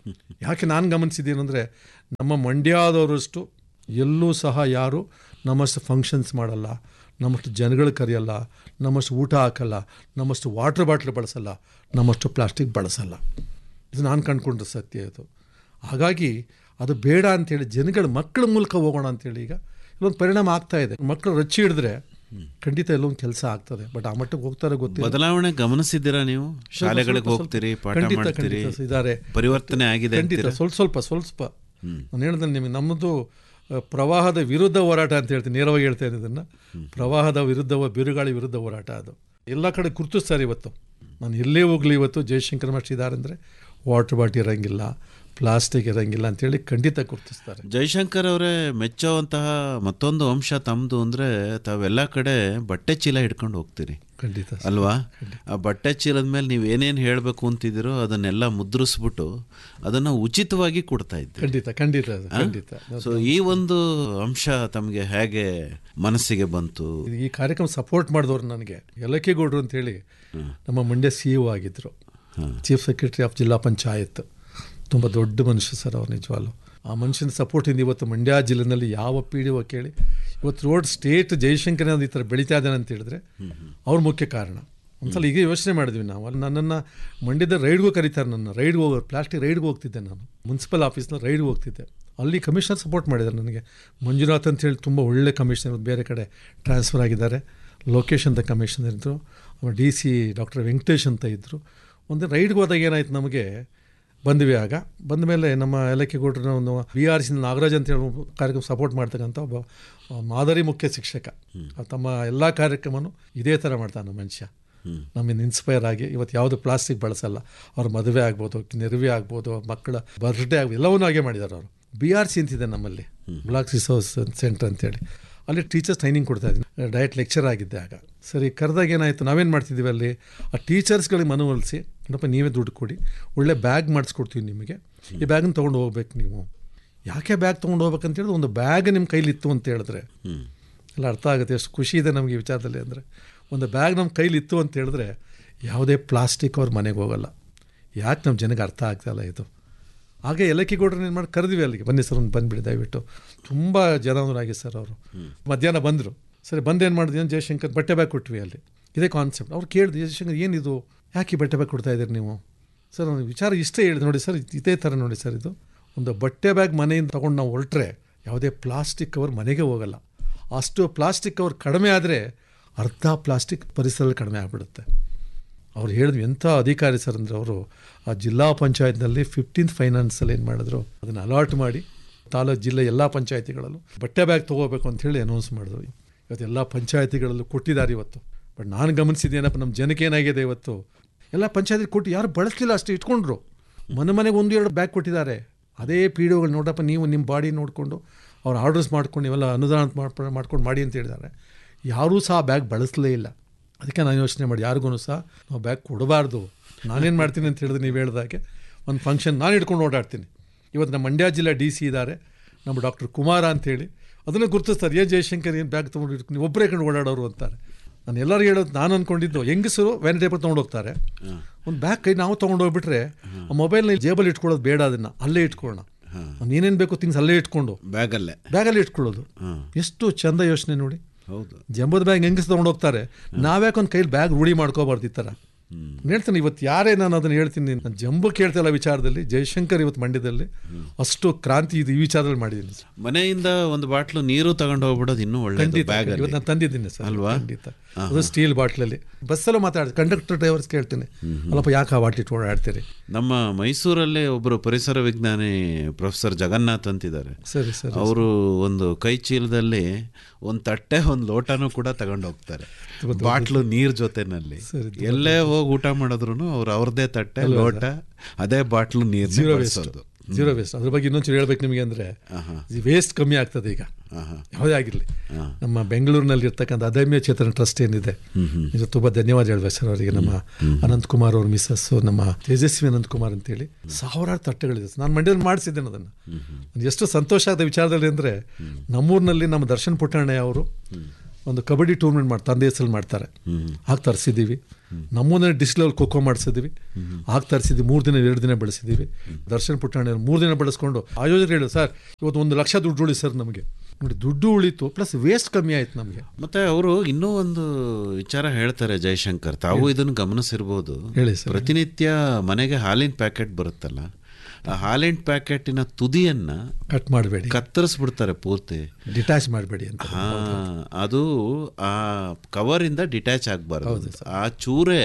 ಯಾಕೆ ನಾನು ಗಮನಿಸಿದ್ದೀನಿ ಅಂದರೆ ನಮ್ಮ ಮಂಡ್ಯದವರಷ್ಟು ಎಲ್ಲೂ ಸಹ ಯಾರು ನಮ್ಮಷ್ಟು ಫಂಕ್ಷನ್ಸ್ ಮಾಡಲ್ಲ ನಮ್ಮಷ್ಟು ಜನಗಳು ಕರೆಯಲ್ಲ ನಮ್ಮಷ್ಟು ಊಟ ಹಾಕಲ್ಲ ನಮ್ಮಷ್ಟು ವಾಟರ್ ಬಾಟ್ಲ್ ಬಳಸಲ್ಲ ನಮ್ಮಷ್ಟು ಪ್ಲಾಸ್ಟಿಕ್ ಬಳಸಲ್ಲ ಇದು ನಾನು ಕಂಡುಕೊಂಡ್ರೆ ಸತ್ಯ ಇದು ಹಾಗಾಗಿ ಅದು ಬೇಡ ಅಂತೇಳಿ ಜನಗಳ ಮಕ್ಕಳ ಮೂಲಕ ಹೋಗೋಣ ಅಂತೇಳಿ ಈಗ ಇಲ್ಲೊಂದು ಪರಿಣಾಮ ಆಗ್ತಾ ಇದೆ ಮಕ್ಕಳು ರಚ್ಚಿ ಹಿಡಿದ್ರೆ ಖಂಡಿತ ಎಲ್ಲೊಂದು ಕೆಲಸ ಆಗ್ತದೆ ಬಟ್ ಆ ಮಟ್ಟಕ್ಕೆ ಹೋಗ್ತಾರೆ ಗೊತ್ತಿಲ್ಲ ಬದಲಾವಣೆ ಗಮನಿಸಿದ್ದೀರಾ ನೀವು ಶಾಲೆಗಳಿಗೆ ಸ್ವಲ್ಪ- ಹೋಗ್ತೀರಿ ಪಾಠ ಖಂಡಿತ, ಮಾಡ್ತೀರಿ ಖಂಡಿತ ಇದ್ದಾರೆ. ಪರಿವರ್ತನೆ ಆಗಿದೆ ಖಂಡಿತ ಅಂತೀರಾ? ಸ್ವಲ್ಪ ಸ್ವಲ್ಪ ಸ್ವಲ್ಪ ನಾನು ಹೇಳ್ದೆ ನಿಮಗೆ ನಮ್ಮದು ಆ, ಪ್ರವಾಹದ ವಿರುದ್ಧ ಹೋರಾಟ ಅಂತ ಹೇಳ್ತೀನಿ ನೇರವಾಗಿ ಹೇಳ್ತಾ ಇದ್ದೀನಿ ಇದನ್ನು ಪ್ರವಾಹದ ವಿರುದ್ಧ ಹೋ- ಬಿರುಗಾಳಿ ವಿರುದ್ಧ ಹೋರಾಟ ಅದು ಎಲ್ಲ ಕಡೆ ಗುರುತಿಸ್ತಾರೆ ಇವತ್ತು ನಾನು ಎಲ್ಲೇ ಹೋಗಲಿ ಇವತ್ತು ಜಯಶಂಕರ್ ಮಾಸ್ಟರ್ ಇದ್ದಾರೆ ಅಂದರೆ ವಾಟರ್ ಬಾಟಲ್ ಇರೋಂಗಿಲ್ಲ ಪ್ಲಾಸ್ಟಿಕ್ ಇರೋಂಗಿಲ್ಲ ಅಂತೇಳಿ ಖಂಡಿತ ಗುರುತಿಸ್ತಾರೆ ಜೈಶಂಕರ್ ಅವರೇ ಮೆಚ್ಚುವಂತಹ ಮತ್ತೊಂದು ಅಂಶ ತಮ್ಮದು ಅಂದರೆ ತಾವೆಲ್ಲ ಕಡೆ ಬಟ್ಟೆ ಚೀಲ ಹಿಡ್ಕೊಂಡು ಹೋಗ್ತೀರಿ ಖಂಡಿತ ಸರ್. ಅಲ್ವಾ ಆ ಬಟ್ಟೆ ಚೀಲದ ಮೇಲೆ ನೀವು ಏನೇನು ಹೇಳಬೇಕು ಅಂತಿದ್ದೀರೋ ಅದನ್ನೆಲ್ಲ ಮುದ್ರಿಸ್ಬಿಟ್ಟು ಅದನ್ನು ಉಚಿತವಾಗಿ ಕೊಡ್ತಾ ಇದ್ದೀರಿ ಖಂಡಿತ ಖಂಡಿತ ಅದು, ಖಂಡಿತ ಸೊ ಈ ಒಂದು ಅಂಶ ತಮಗೆ ಹೇಗೆ ಮನಸ್ಸಿಗೆ ಬಂತು ಇದು ಈ ಕಾರ್ಯಕ್ರಮ ಸಪೋರ್ಟ್ ಮಾಡಿದವರು ನನಗೆ ಯಲಕಿಗೌಡರು ಅಂತೇಳಿ ನಮ್ಮ ಮಂಡ್ಯ ಸಿ ಇ ಆಗಿದ್ದರು ಚೀಫ್ ಸೆಕ್ರೆಟರಿ ಆಫ್ ಜಿಲ್ಲಾ ಪಂಚಾಯತ್ ತುಂಬ ದೊಡ್ಡ ಮನುಷ್ಯ ಸರ್ ಅವ್ರು ನಿಜವಾಗ್ಲು ಆ ಮನುಷ್ಯನ ಸಪೋರ್ಟಿಂದ ಇವತ್ತು ಮಂಡ್ಯ ಜಿಲ್ಲೆನಲ್ಲಿ ಯಾವ ಪಿ ಡಿ ಒ ಕೇಳಿ ಇವತ್ತು ರೋಡ್ ಸ್ಟೇಟ್ ಜಯಶಂಕರ್ ಈ ಥರ ಬೆಳೀತಾ ಇದ್ದಾನೆ ಅಂತ ಹೇಳಿದ್ರೆ ಅವ್ರ ಮುಖ್ಯ ಕಾರಣ ಒಂದ್ಸಲ ಈಗ ಯೋಚನೆ ಮಾಡಿದ್ವಿ ನಾವು ಅಲ್ಲಿ ನನ್ನನ್ನು ಮಂಡ್ಯದ ರೈಡ್ಗೂ ಕರೀತಾರೆ ನನ್ನ ರೈಡ್ಗೆ ಹೋಗೋ ಪ್ಲಾಸ್ಟಿಕ್ ರೈಡ್ಗೆ ಹೋಗ್ತಿದ್ದೆ ನಾನು ಮುನ್ಸಿಪಲ್ ಆಫೀಸ್ನ ರೈಡ್ಗೆ ಹೋಗ್ತಿದ್ದೆ ಅಲ್ಲಿ ಕಮಿಷನರ್ ಸಪೋರ್ಟ್ ಮಾಡಿದ್ದಾರೆ ನನಗೆ ಮಂಜುನಾಥ್ ಅಂತ ಹೇಳಿ ತುಂಬ ಒಳ್ಳೆ ಕಮಿಷನರ್ ಬೇರೆ ಕಡೆ ಟ್ರಾನ್ಸ್ಫರ್ ಆಗಿದ್ದಾರೆ ಲೋಕೇಶ್ ಅಂತ ಕಮಿಷನರ್ ಇದ್ದರು ಡಿ ಸಿ ಡಾಕ್ಟರ್ ವೆಂಕಟೇಶ್ ಅಂತ ಇದ್ದರು ಒಂದು ರೈಡ್ಗೆ ಹೋದಾಗ ಏನಾಯ್ತು ನಮಗೆ ಬಂದ್ವಿ ಆಗ ಬಂದ ಮೇಲೆ ನಮ್ಮ ಏಲಕ್ಕಿಗೌಡರ ಒಂದು ಬಿ ಆರ್ ಸಿ ನಾಗರಾಜ್ ಅಂತ ಹೇಳಿ ಒಬ್ಬ ಕಾರ್ಯಕ್ರಮ ಸಪೋರ್ಟ್ ಮಾಡ್ತಕ್ಕಂಥ ಒಬ್ಬ ಆ, ಮಾದರಿ ಮುಖ್ಯ ಶಿಕ್ಷಕ ಆ ತಮ್ಮ ಎಲ್ಲ ಕಾರ್ಯಕ್ರಮನೂ ಇದೇ ಥರ ಮಾಡ್ತಾನೆ ಮನುಷ್ಯ ನಮ್ಮಿಂದ ಇನ್ಸ್ಪೈರ್ ಆಗಿ ಇವತ್ತು ಯಾವುದು ಪ್ಲಾಸ್ಟಿಕ್ ಬಳಸಲ್ಲ ಅವ್ರ ಮದುವೆ ಆಗ್ಬೋದು ನೆರವೆ ಆಗ್ಬೋದು ಮಕ್ಕಳ ಬರ್ತ್ಡೇ ಆಗ್ಬೋದು ಎಲ್ಲವನ್ನೂ ಹಾಗೆ ಮಾಡಿದ್ದಾರೆ ಅವರು ಬಿ ಆರ್ ಸಿ ಅಂತಿದೆ ನಮ್ಮಲ್ಲಿ ಬ್ಲಾಕ್ ರಿಸೋರ್ಸ್ ಸೆಂಟರ್ ಅಂತೇಳಿ ಅಲ್ಲಿ ಟೀಚರ್ಸ್ ಟ್ರೈನಿಂಗ್ ಕೊಡ್ತಾ ಇದ್ದೀನಿ ಡಯಟ್ ಲೆಕ್ಚರ್ ಆಗಿದ್ದೆ ಆಗ ಸರಿ ಕರೆದಾಗ ಏನಾಯಿತು ನಾವೇನು ಮಾಡ್ತಿದ್ದೀವಿ ಅಲ್ಲಿ ಆ ಟೀಚರ್ಸ್ಗಳಿಗೆ ಮನವೊಲಿಸಿ ನೋಡಪ್ಪ ನೀವೇ ದುಡ್ಡು ಕೊಡಿ ಒಳ್ಳೆ ಬ್ಯಾಗ್ ಮಾಡಿಸ್ಕೊಡ್ತೀವಿ ನಿಮಗೆ ಈ ಬ್ಯಾಗನ್ನ ತೊಗೊಂಡು ಹೋಗ್ಬೇಕು ನೀವು ಯಾಕೆ ಬ್ಯಾಗ್ ತೊಗೊಂಡು ಹೋಗ್ಬೇಕಂತ ಹೇಳಿದ್ರೆ ಒಂದು ಬ್ಯಾಗ್ ನಿಮ್ಮ ಕೈಲಿತ್ತು ಅಂತ ಹೇಳಿದ್ರೆ ಎಲ್ಲ ಅರ್ಥ ಆಗುತ್ತೆ ಎಷ್ಟು ಖುಷಿ ಇದೆ ನಮಗೆ ಈ ವಿಚಾರದಲ್ಲಿ ಅಂದರೆ ಒಂದು ಬ್ಯಾಗ್ ನಮ್ಮ ಕೈಲಿ ಇತ್ತು ಅಂತ ಹೇಳಿದ್ರೆ ಯಾವುದೇ ಪ್ಲಾಸ್ಟಿಕ್ ಅವ್ರ ಮನೆಗೆ ಹೋಗಲ್ಲ ಯಾಕೆ ನಮ್ಮ ಜನಕ್ಕೆ ಅರ್ಥ ಆಗ್ತಾಯಿಲ್ಲ ಇದು ಹಾಗೆ ಏಲಕ್ಕಿಗೌಡ್ರನ್ನ ಏನು ಮಾಡಿ ಕರೆದ್ವಿ ಅಲ್ಲಿಗೆ ಬನ್ನಿ ಸರ್ ಒಂದು ಬಂದುಬಿಡಿ ದಯವಿಟ್ಟು ತುಂಬ ಜನವರಾಗಿ ಸರ್ ಅವರು ಮಧ್ಯಾಹ್ನ ಬಂದರು ಸರಿ ಬಂದೇನು ಮಾಡಿದ್ವಿ ಅಂತ ಜಯಶಂಕರ್ ಬಟ್ಟೆ ಬ್ಯಾಗ್ ಕೊಟ್ವಿ ಅಲ್ಲಿ ಇದೇ ಕಾನ್ಸೆಪ್ಟ್ ಅವ್ರು ಕೇಳಿದ್ರು ಜಯಶಂಕರ್ ಏನಿದು ಯಾಕೆ ಈ ಬಟ್ಟೆ ಬ್ಯಾಗ್ ಕೊಡ್ತಾ ಇದ್ದೀರಿ ನೀವು ಸರ್ ನನಗೆ ವಿಚಾರ ಇಷ್ಟೇ ಹೇಳಿದೆ ನೋಡಿ ಸರ್ ಇದೇ ಥರ ನೋಡಿ ಸರ್ ಇದು ಒಂದು ಬಟ್ಟೆ ಬ್ಯಾಗ್ ಮನೆಯಿಂದ ತೊಗೊಂಡು ನಾವು ಹೊರಟ್ರೆ ಯಾವುದೇ ಪ್ಲಾಸ್ಟಿಕ್ ಕವರ್ ಮನೆಗೆ ಹೋಗಲ್ಲ ಅಷ್ಟು ಪ್ಲಾಸ್ಟಿಕ್ ಕವರ್ ಕಡಿಮೆ ಆದರೆ ಅರ್ಧ ಪ್ಲಾಸ್ಟಿಕ್ ಪರಿಸರದಲ್ಲಿ ಕಡಿಮೆ ಆಗಿಬಿಡುತ್ತೆ ಅವ್ರು ಹೇಳಿದ್ವಿ ಎಂಥ ಅಧಿಕಾರಿ ಸರ್ ಅಂದರೆ ಅವರು ಆ ಜಿಲ್ಲಾ ಪಂಚಾಯತ್ನಲ್ಲಿ ಫಿಫ್ಟೀನ್ತ್ ಫೈನಾನ್ಸಲ್ಲಿ ಏನು ಮಾಡಿದ್ರು ಅದನ್ನು ಅಲಾಟ್ ಮಾಡಿ ತಾಲೂಕು ಜಿಲ್ಲೆ ಎಲ್ಲ ಪಂಚಾಯತಿಗಳಲ್ಲೂ ಬಟ್ಟೆ ಬ್ಯಾಗ್ ತೊಗೋಬೇಕು ಅಂತ ಹೇಳಿ ಅನೌನ್ಸ್ ಮಾಡಿದ್ರು ಇವತ್ತು ಎಲ್ಲ ಪಂಚಾಯತಿಗಳಲ್ಲೂ ಕೊಟ್ಟಿದ್ದಾರೆ ಇವತ್ತು ಬಟ್ ನಾನು ಗಮನಿಸಿದ್ದೇನಪ್ಪ ನಮ್ಮ ಜನಕ್ಕೆ ಏನಾಗಿದೆ ಇವತ್ತು ಎಲ್ಲ ಪಂಚಾಯತಿ ಕೊಟ್ಟು ಯಾರು ಬಳಸಲಿಲ್ಲ ಅಷ್ಟು ಇಟ್ಕೊಂಡ್ರು ಮನೆ ಮನೆಗೆ ಒಂದು ಎರಡು ಬ್ಯಾಗ್ ಕೊಟ್ಟಿದ್ದಾರೆ ಅದೇ ಪಿ ಡಿ ಒಗಳು ನೋಡಪ್ಪ ನೀವು ನಿಮ್ಮ ಬಾಡಿ ನೋಡಿಕೊಂಡು ಅವ್ರು ಆರ್ಡರ್ಸ್ ಮಾಡ್ಕೊಂಡು ನೀವೆಲ್ಲ ಅನುದಾನ ಮಾಡ್ಕೊಂಡು ಮಾಡ್ಕೊಂಡು ಮಾಡಿ ಅಂತ ಹೇಳಿದ್ದಾರೆ ಯಾರೂ ಸಹ ಬ್ಯಾಗ್ ಬಳಸಲೇ ಇಲ್ಲ ಅದಕ್ಕೆ ನಾನು ಯೋಚನೆ ಮಾಡಿ ಯಾರಿಗೂ ಸಹ ನಾವು ಬ್ಯಾಗ್ ಕೊಡಬಾರ್ದು ನಾನೇನು ಮಾಡ್ತೀನಿ ಅಂತ ಹೇಳಿದ್ರೆ ನೀವು ಹೇಳ್ದಾಗೆ ಒಂದು ಫಂಕ್ಷನ್ ನಾನು ಹಿಡ್ಕೊಂಡು ಓಡಾಡ್ತೀನಿ ಇವತ್ತು ನಮ್ಮ ಮಂಡ್ಯ ಜಿಲ್ಲಾ ಡಿ ಸಿ ಇದ್ದಾರೆ ನಮ್ಮ ಡಾಕ್ಟರ್ ಕುಮಾರ ಅಂತೇಳಿ ಅದನ್ನು ಗುರುತಿಸ್ತಾರೆ ಏ ಜಯಶಂಕರ್ ಏನು ಬ್ಯಾಗ್ ತೊಗೊಂಡು ಇಟ್ಕೊಂಡು ನೀವು ಒಬ್ಬರೇ ಕண்டு ಓಡಾಡೋರು ಅಂತಾರೆ ನಾನು ಎಲ್ಲರೂ ಹೇಳೋದು ನಾನು ಅಂದ್ಕೊಂಡಿದ್ದು ಹೆಂಗಸರು ವ್ಯಾನ್ ಟೇಬಲ್ ತೊಗೊಂಡು ಹೋಗ್ತಾರೆ ಒಂದು ಬ್ಯಾಗ್ ಕೈ ನಾವು ತೊಗೊಂಡು ಹೋಗ್ಬಿಟ್ರೆ ಆ ಮೊಬೈಲ್ನ ಜೇಬಲ್ಲಿ ಇಟ್ಕೊಳ್ಳೋದು ಬೇಡ ಅದನ್ನು ಅಲ್ಲೇ ಇಟ್ಕೊಳ್ಳೋಣ ಏನೇನು ಬೇಕು ಥಿಂಗ್ಸ್ ಅಲ್ಲೇ ಇಟ್ಕೊಂಡು ಬ್ಯಾಗಲ್ಲೇ ಬ್ಯಾಗಲ್ಲಿ ಇಟ್ಕೊಳ್ಳೋದು ಹಾಂ ಎಷ್ಟು ಚಂದ ಯೋಚನೆ ನೋಡಿ ಹೌದು ಜಂಬದ ಬ್ಯಾಗ್ ಹೆಂಗಸ್ ತೊಗೊಂಡು ಹೋಗ್ತಾರೆ ನಾವ್ಯಾಕೆ ಒಂದು ಕೈಲಿ ಬ್ಯಾಗ್ ರೂಢಿ ಮಾಡ್ಕೋಬಾರ್ದು ಈ ಥರ ನಾನು ಹೇಳ್ತೀನಿ ಇವತ್ತು ಯಾರೇ ನಾನು ಅದನ್ನು ಹೇಳ್ತೀನಿ ನಾನು ಜಂಬು ಕೇಳ್ತಿಲ್ಲ ವಿಚಾರದಲ್ಲಿ ಜಯಶಂಕರ್ ಇವತ್ತು ಮಂಡ್ಯದಲ್ಲಿ ಅಷ್ಟು ಕ್ರಾಂತಿ ಇದು ಈ ವಿಚಾರದಲ್ಲಿ ಮಾಡಿದ್ದೀನಿ ಸರ್. ಮನೆಯಿಂದ ಒಂದು ಬಾಟ್ಲು ನೀರು ತಗೊಂಡು ಹೋಗ್ಬಿಡೋದು ಇನ್ನೂ ಒಳ್ಳೇದು ಖಂಡಿತ ಬ್ಯಾಗಲ್ಲಿ ಇವತ್ತು ನಾನು ತಂದಿದ್ದೀನಿ ಸರ್ ಅಲ್ವಾ? ಖಂಡಿತ ಅದು ಸ್ಟೀಲ್ ಬಾಟ್ಲಲ್ಲಿ ಬಸ್ಸಲ್ಲೂ ಮಾತಾಡ್ತೀನಿ ಕಂಡಕ್ಟರ್ ಡ್ರೈವರ್ಸ್ ಕೇಳ್ತೀನಿ ಅಲ್ಲಪ್ಪ ಯಾಕೆ ಆ ಬಾಟ್ಲಿ ಇಟ್ಕೊಂಡು ಆಡ್ತೀರಿ ನಮ್ಮ ಮೈಸೂರಲ್ಲೇ ಒಬ್ಬರು ಪರಿಸರ ವಿಜ್ಞಾನಿ ಪ್ರೊಫೆಸರ್ ಜಗನ್ನಾಥ್ ಅಂತಿದ್ದಾರೆ ಸರಿ ಸರಿ ಅವರು ಒಂದು ಕೈ ಚೀಲದಲ್ಲಿ ಒಂದು ತಟ್ಟೆ ಒಂದು ಲೋಟನೂ ಕೂಡ ತಗೊಂಡು ಹೋಗ್ತಾರೆ ಬಾಟ್ಲು ನೀರ್ ಜೊತೆನಲ್ಲಿ ಸರಿ, ಎಲ್ಲೇ ಹೋಗಿ ಊಟ ಮಾಡಿದ್ರು ಅವ್ರು ಅವ್ರದೇ ತಟ್ಟೆ ಲೋಟ ಅದೇ ಬಾಟ್ಲು ನೀರ್ ಜೀರೋ ವೇಸ್ಟ್ ಜೀರೋ ವೇಸ್ಟ್ ಅದ್ರ ಬಗ್ಗೆ ಇನ್ನೊಂಚೂರು ಹೇಳ್ಬೇಕು ನಿಮಗೆ ಅಂದರೆ ವೇಸ್ಟ್ ಕಮ್ಮಿ ಆಗ್ತದೆ ಈಗ ಯಾವುದೇ ಆಗಿರಲಿ ನಮ್ಮ ಬೆಂಗಳೂರಿನಲ್ಲಿ ಇರ್ತಕ್ಕಂಥ ಅದಮ್ಯ ಚೇತನ ಟ್ರಸ್ಟ್ ಏನಿದೆ ಇದು ತುಂಬ ಧನ್ಯವಾದ ಹೇಳ್ಬೇಕು ಸರ್ ಅವರಿಗೆ ನಮ್ಮ ಅನಂತ್ ಕುಮಾರ್ ಅವ್ರ ಮಿಸ್ಸಸ್ಸು ನಮ್ಮ ತೇಜಸ್ವಿ ಅನಂತ್ ಕುಮಾರ್ ಅಂತೇಳಿ ಸಾವಿರಾರು ತಟ್ಟೆಗಳಿದೆ ನಾನು ಮಂಡ್ಯದಲ್ಲಿ ಮಾಡಿಸಿದ್ದೇನೆ ಅದನ್ನು ನನಗೆ ಎಷ್ಟು ಸಂತೋಷ ಆದ ವಿಚಾರದಲ್ಲಿ ಅಂದರೆ ನಮ್ಮೂರಿನಲ್ಲಿ ನಮ್ಮ ದರ್ಶನ್ ಪುಟ್ಟಣ್ಣಯ್ಯ ಅವರು ಒಂದು ಕಬಡ್ಡಿ ಟೂರ್ನಮೆಂಟ್ ಮಾಡಿ ತಂದೆ ಹೆಸರಲ್ಲಿ ಮಾಡ್ತಾರೆ ಹ್ಮ್ ಆಗ ತರಿಸಿದ್ದೀವಿ ನಮ್ಮನೆ ಡಿಸ್ಕ್ ಲೆವೆಲ್ ಖೋಖೋ ಮಾಡಿಸಿದ್ದೀವಿ ಆಗ ತರಿಸಿದ್ವಿ ಮೂರು ದಿನ ಎರಡು ದಿನ ಬೆಳೆಸಿದ್ದೀವಿ ದರ್ಶನ್ ಪುಟ್ಟಣ್ಣ ಮೂರು ದಿನ ಬೆಳೆಸ್ಕೊಂಡು ಆಯೋಜಕರು ಹೇಳಿ ಸರ್ ಇವತ್ತು ಒಂದು ಲಕ್ಷ ದುಡ್ಡು ಉಳಿ ಸರ್ ನಮಗೆ ನೋಡಿ ದುಡ್ಡು ಉಳಿತು ಪ್ಲಸ್ ವೇಸ್ಟ್ ಕಮ್ಮಿ ಆಯ್ತು ನಮಗೆ ಮತ್ತೆ ಅವರು ಇನ್ನೂ ಒಂದು ವಿಚಾರ ಹೇಳ್ತಾರೆ ಜಯಶಂಕರ್ ತಾವು ಇದನ್ನು ಗಮನಿಸಿರ್ಬೋದು ಹೇಳಿ ಸರ್ ಪ್ರತಿನಿತ್ಯ ಮನೆಗೆ ಹಾಲಿನ ಪ್ಯಾಕೆಟ್ ಬರುತ್ತಲ್ಲ ಆ ಹಾಲಿನ ಪ್ಯಾಕೆಟಿನ ತುದಿಯನ್ನ ಕಟ್ ಮಾಡಬೇಡಿ ಕತ್ತರಿಸ್ಬಿಡ್ತಾರೆ ಪೂರ್ತಿ ಡಿಟ್ಯಾಚ್ ಮಾಡಬೇಡಿ ಅಂತ ಹಾ ಅದು ಆ ಕವರಿಂದ ಡಿಟ್ಯಾಚ್ ಆಗಬಾರ್ದು ಆ ಚೂರೇ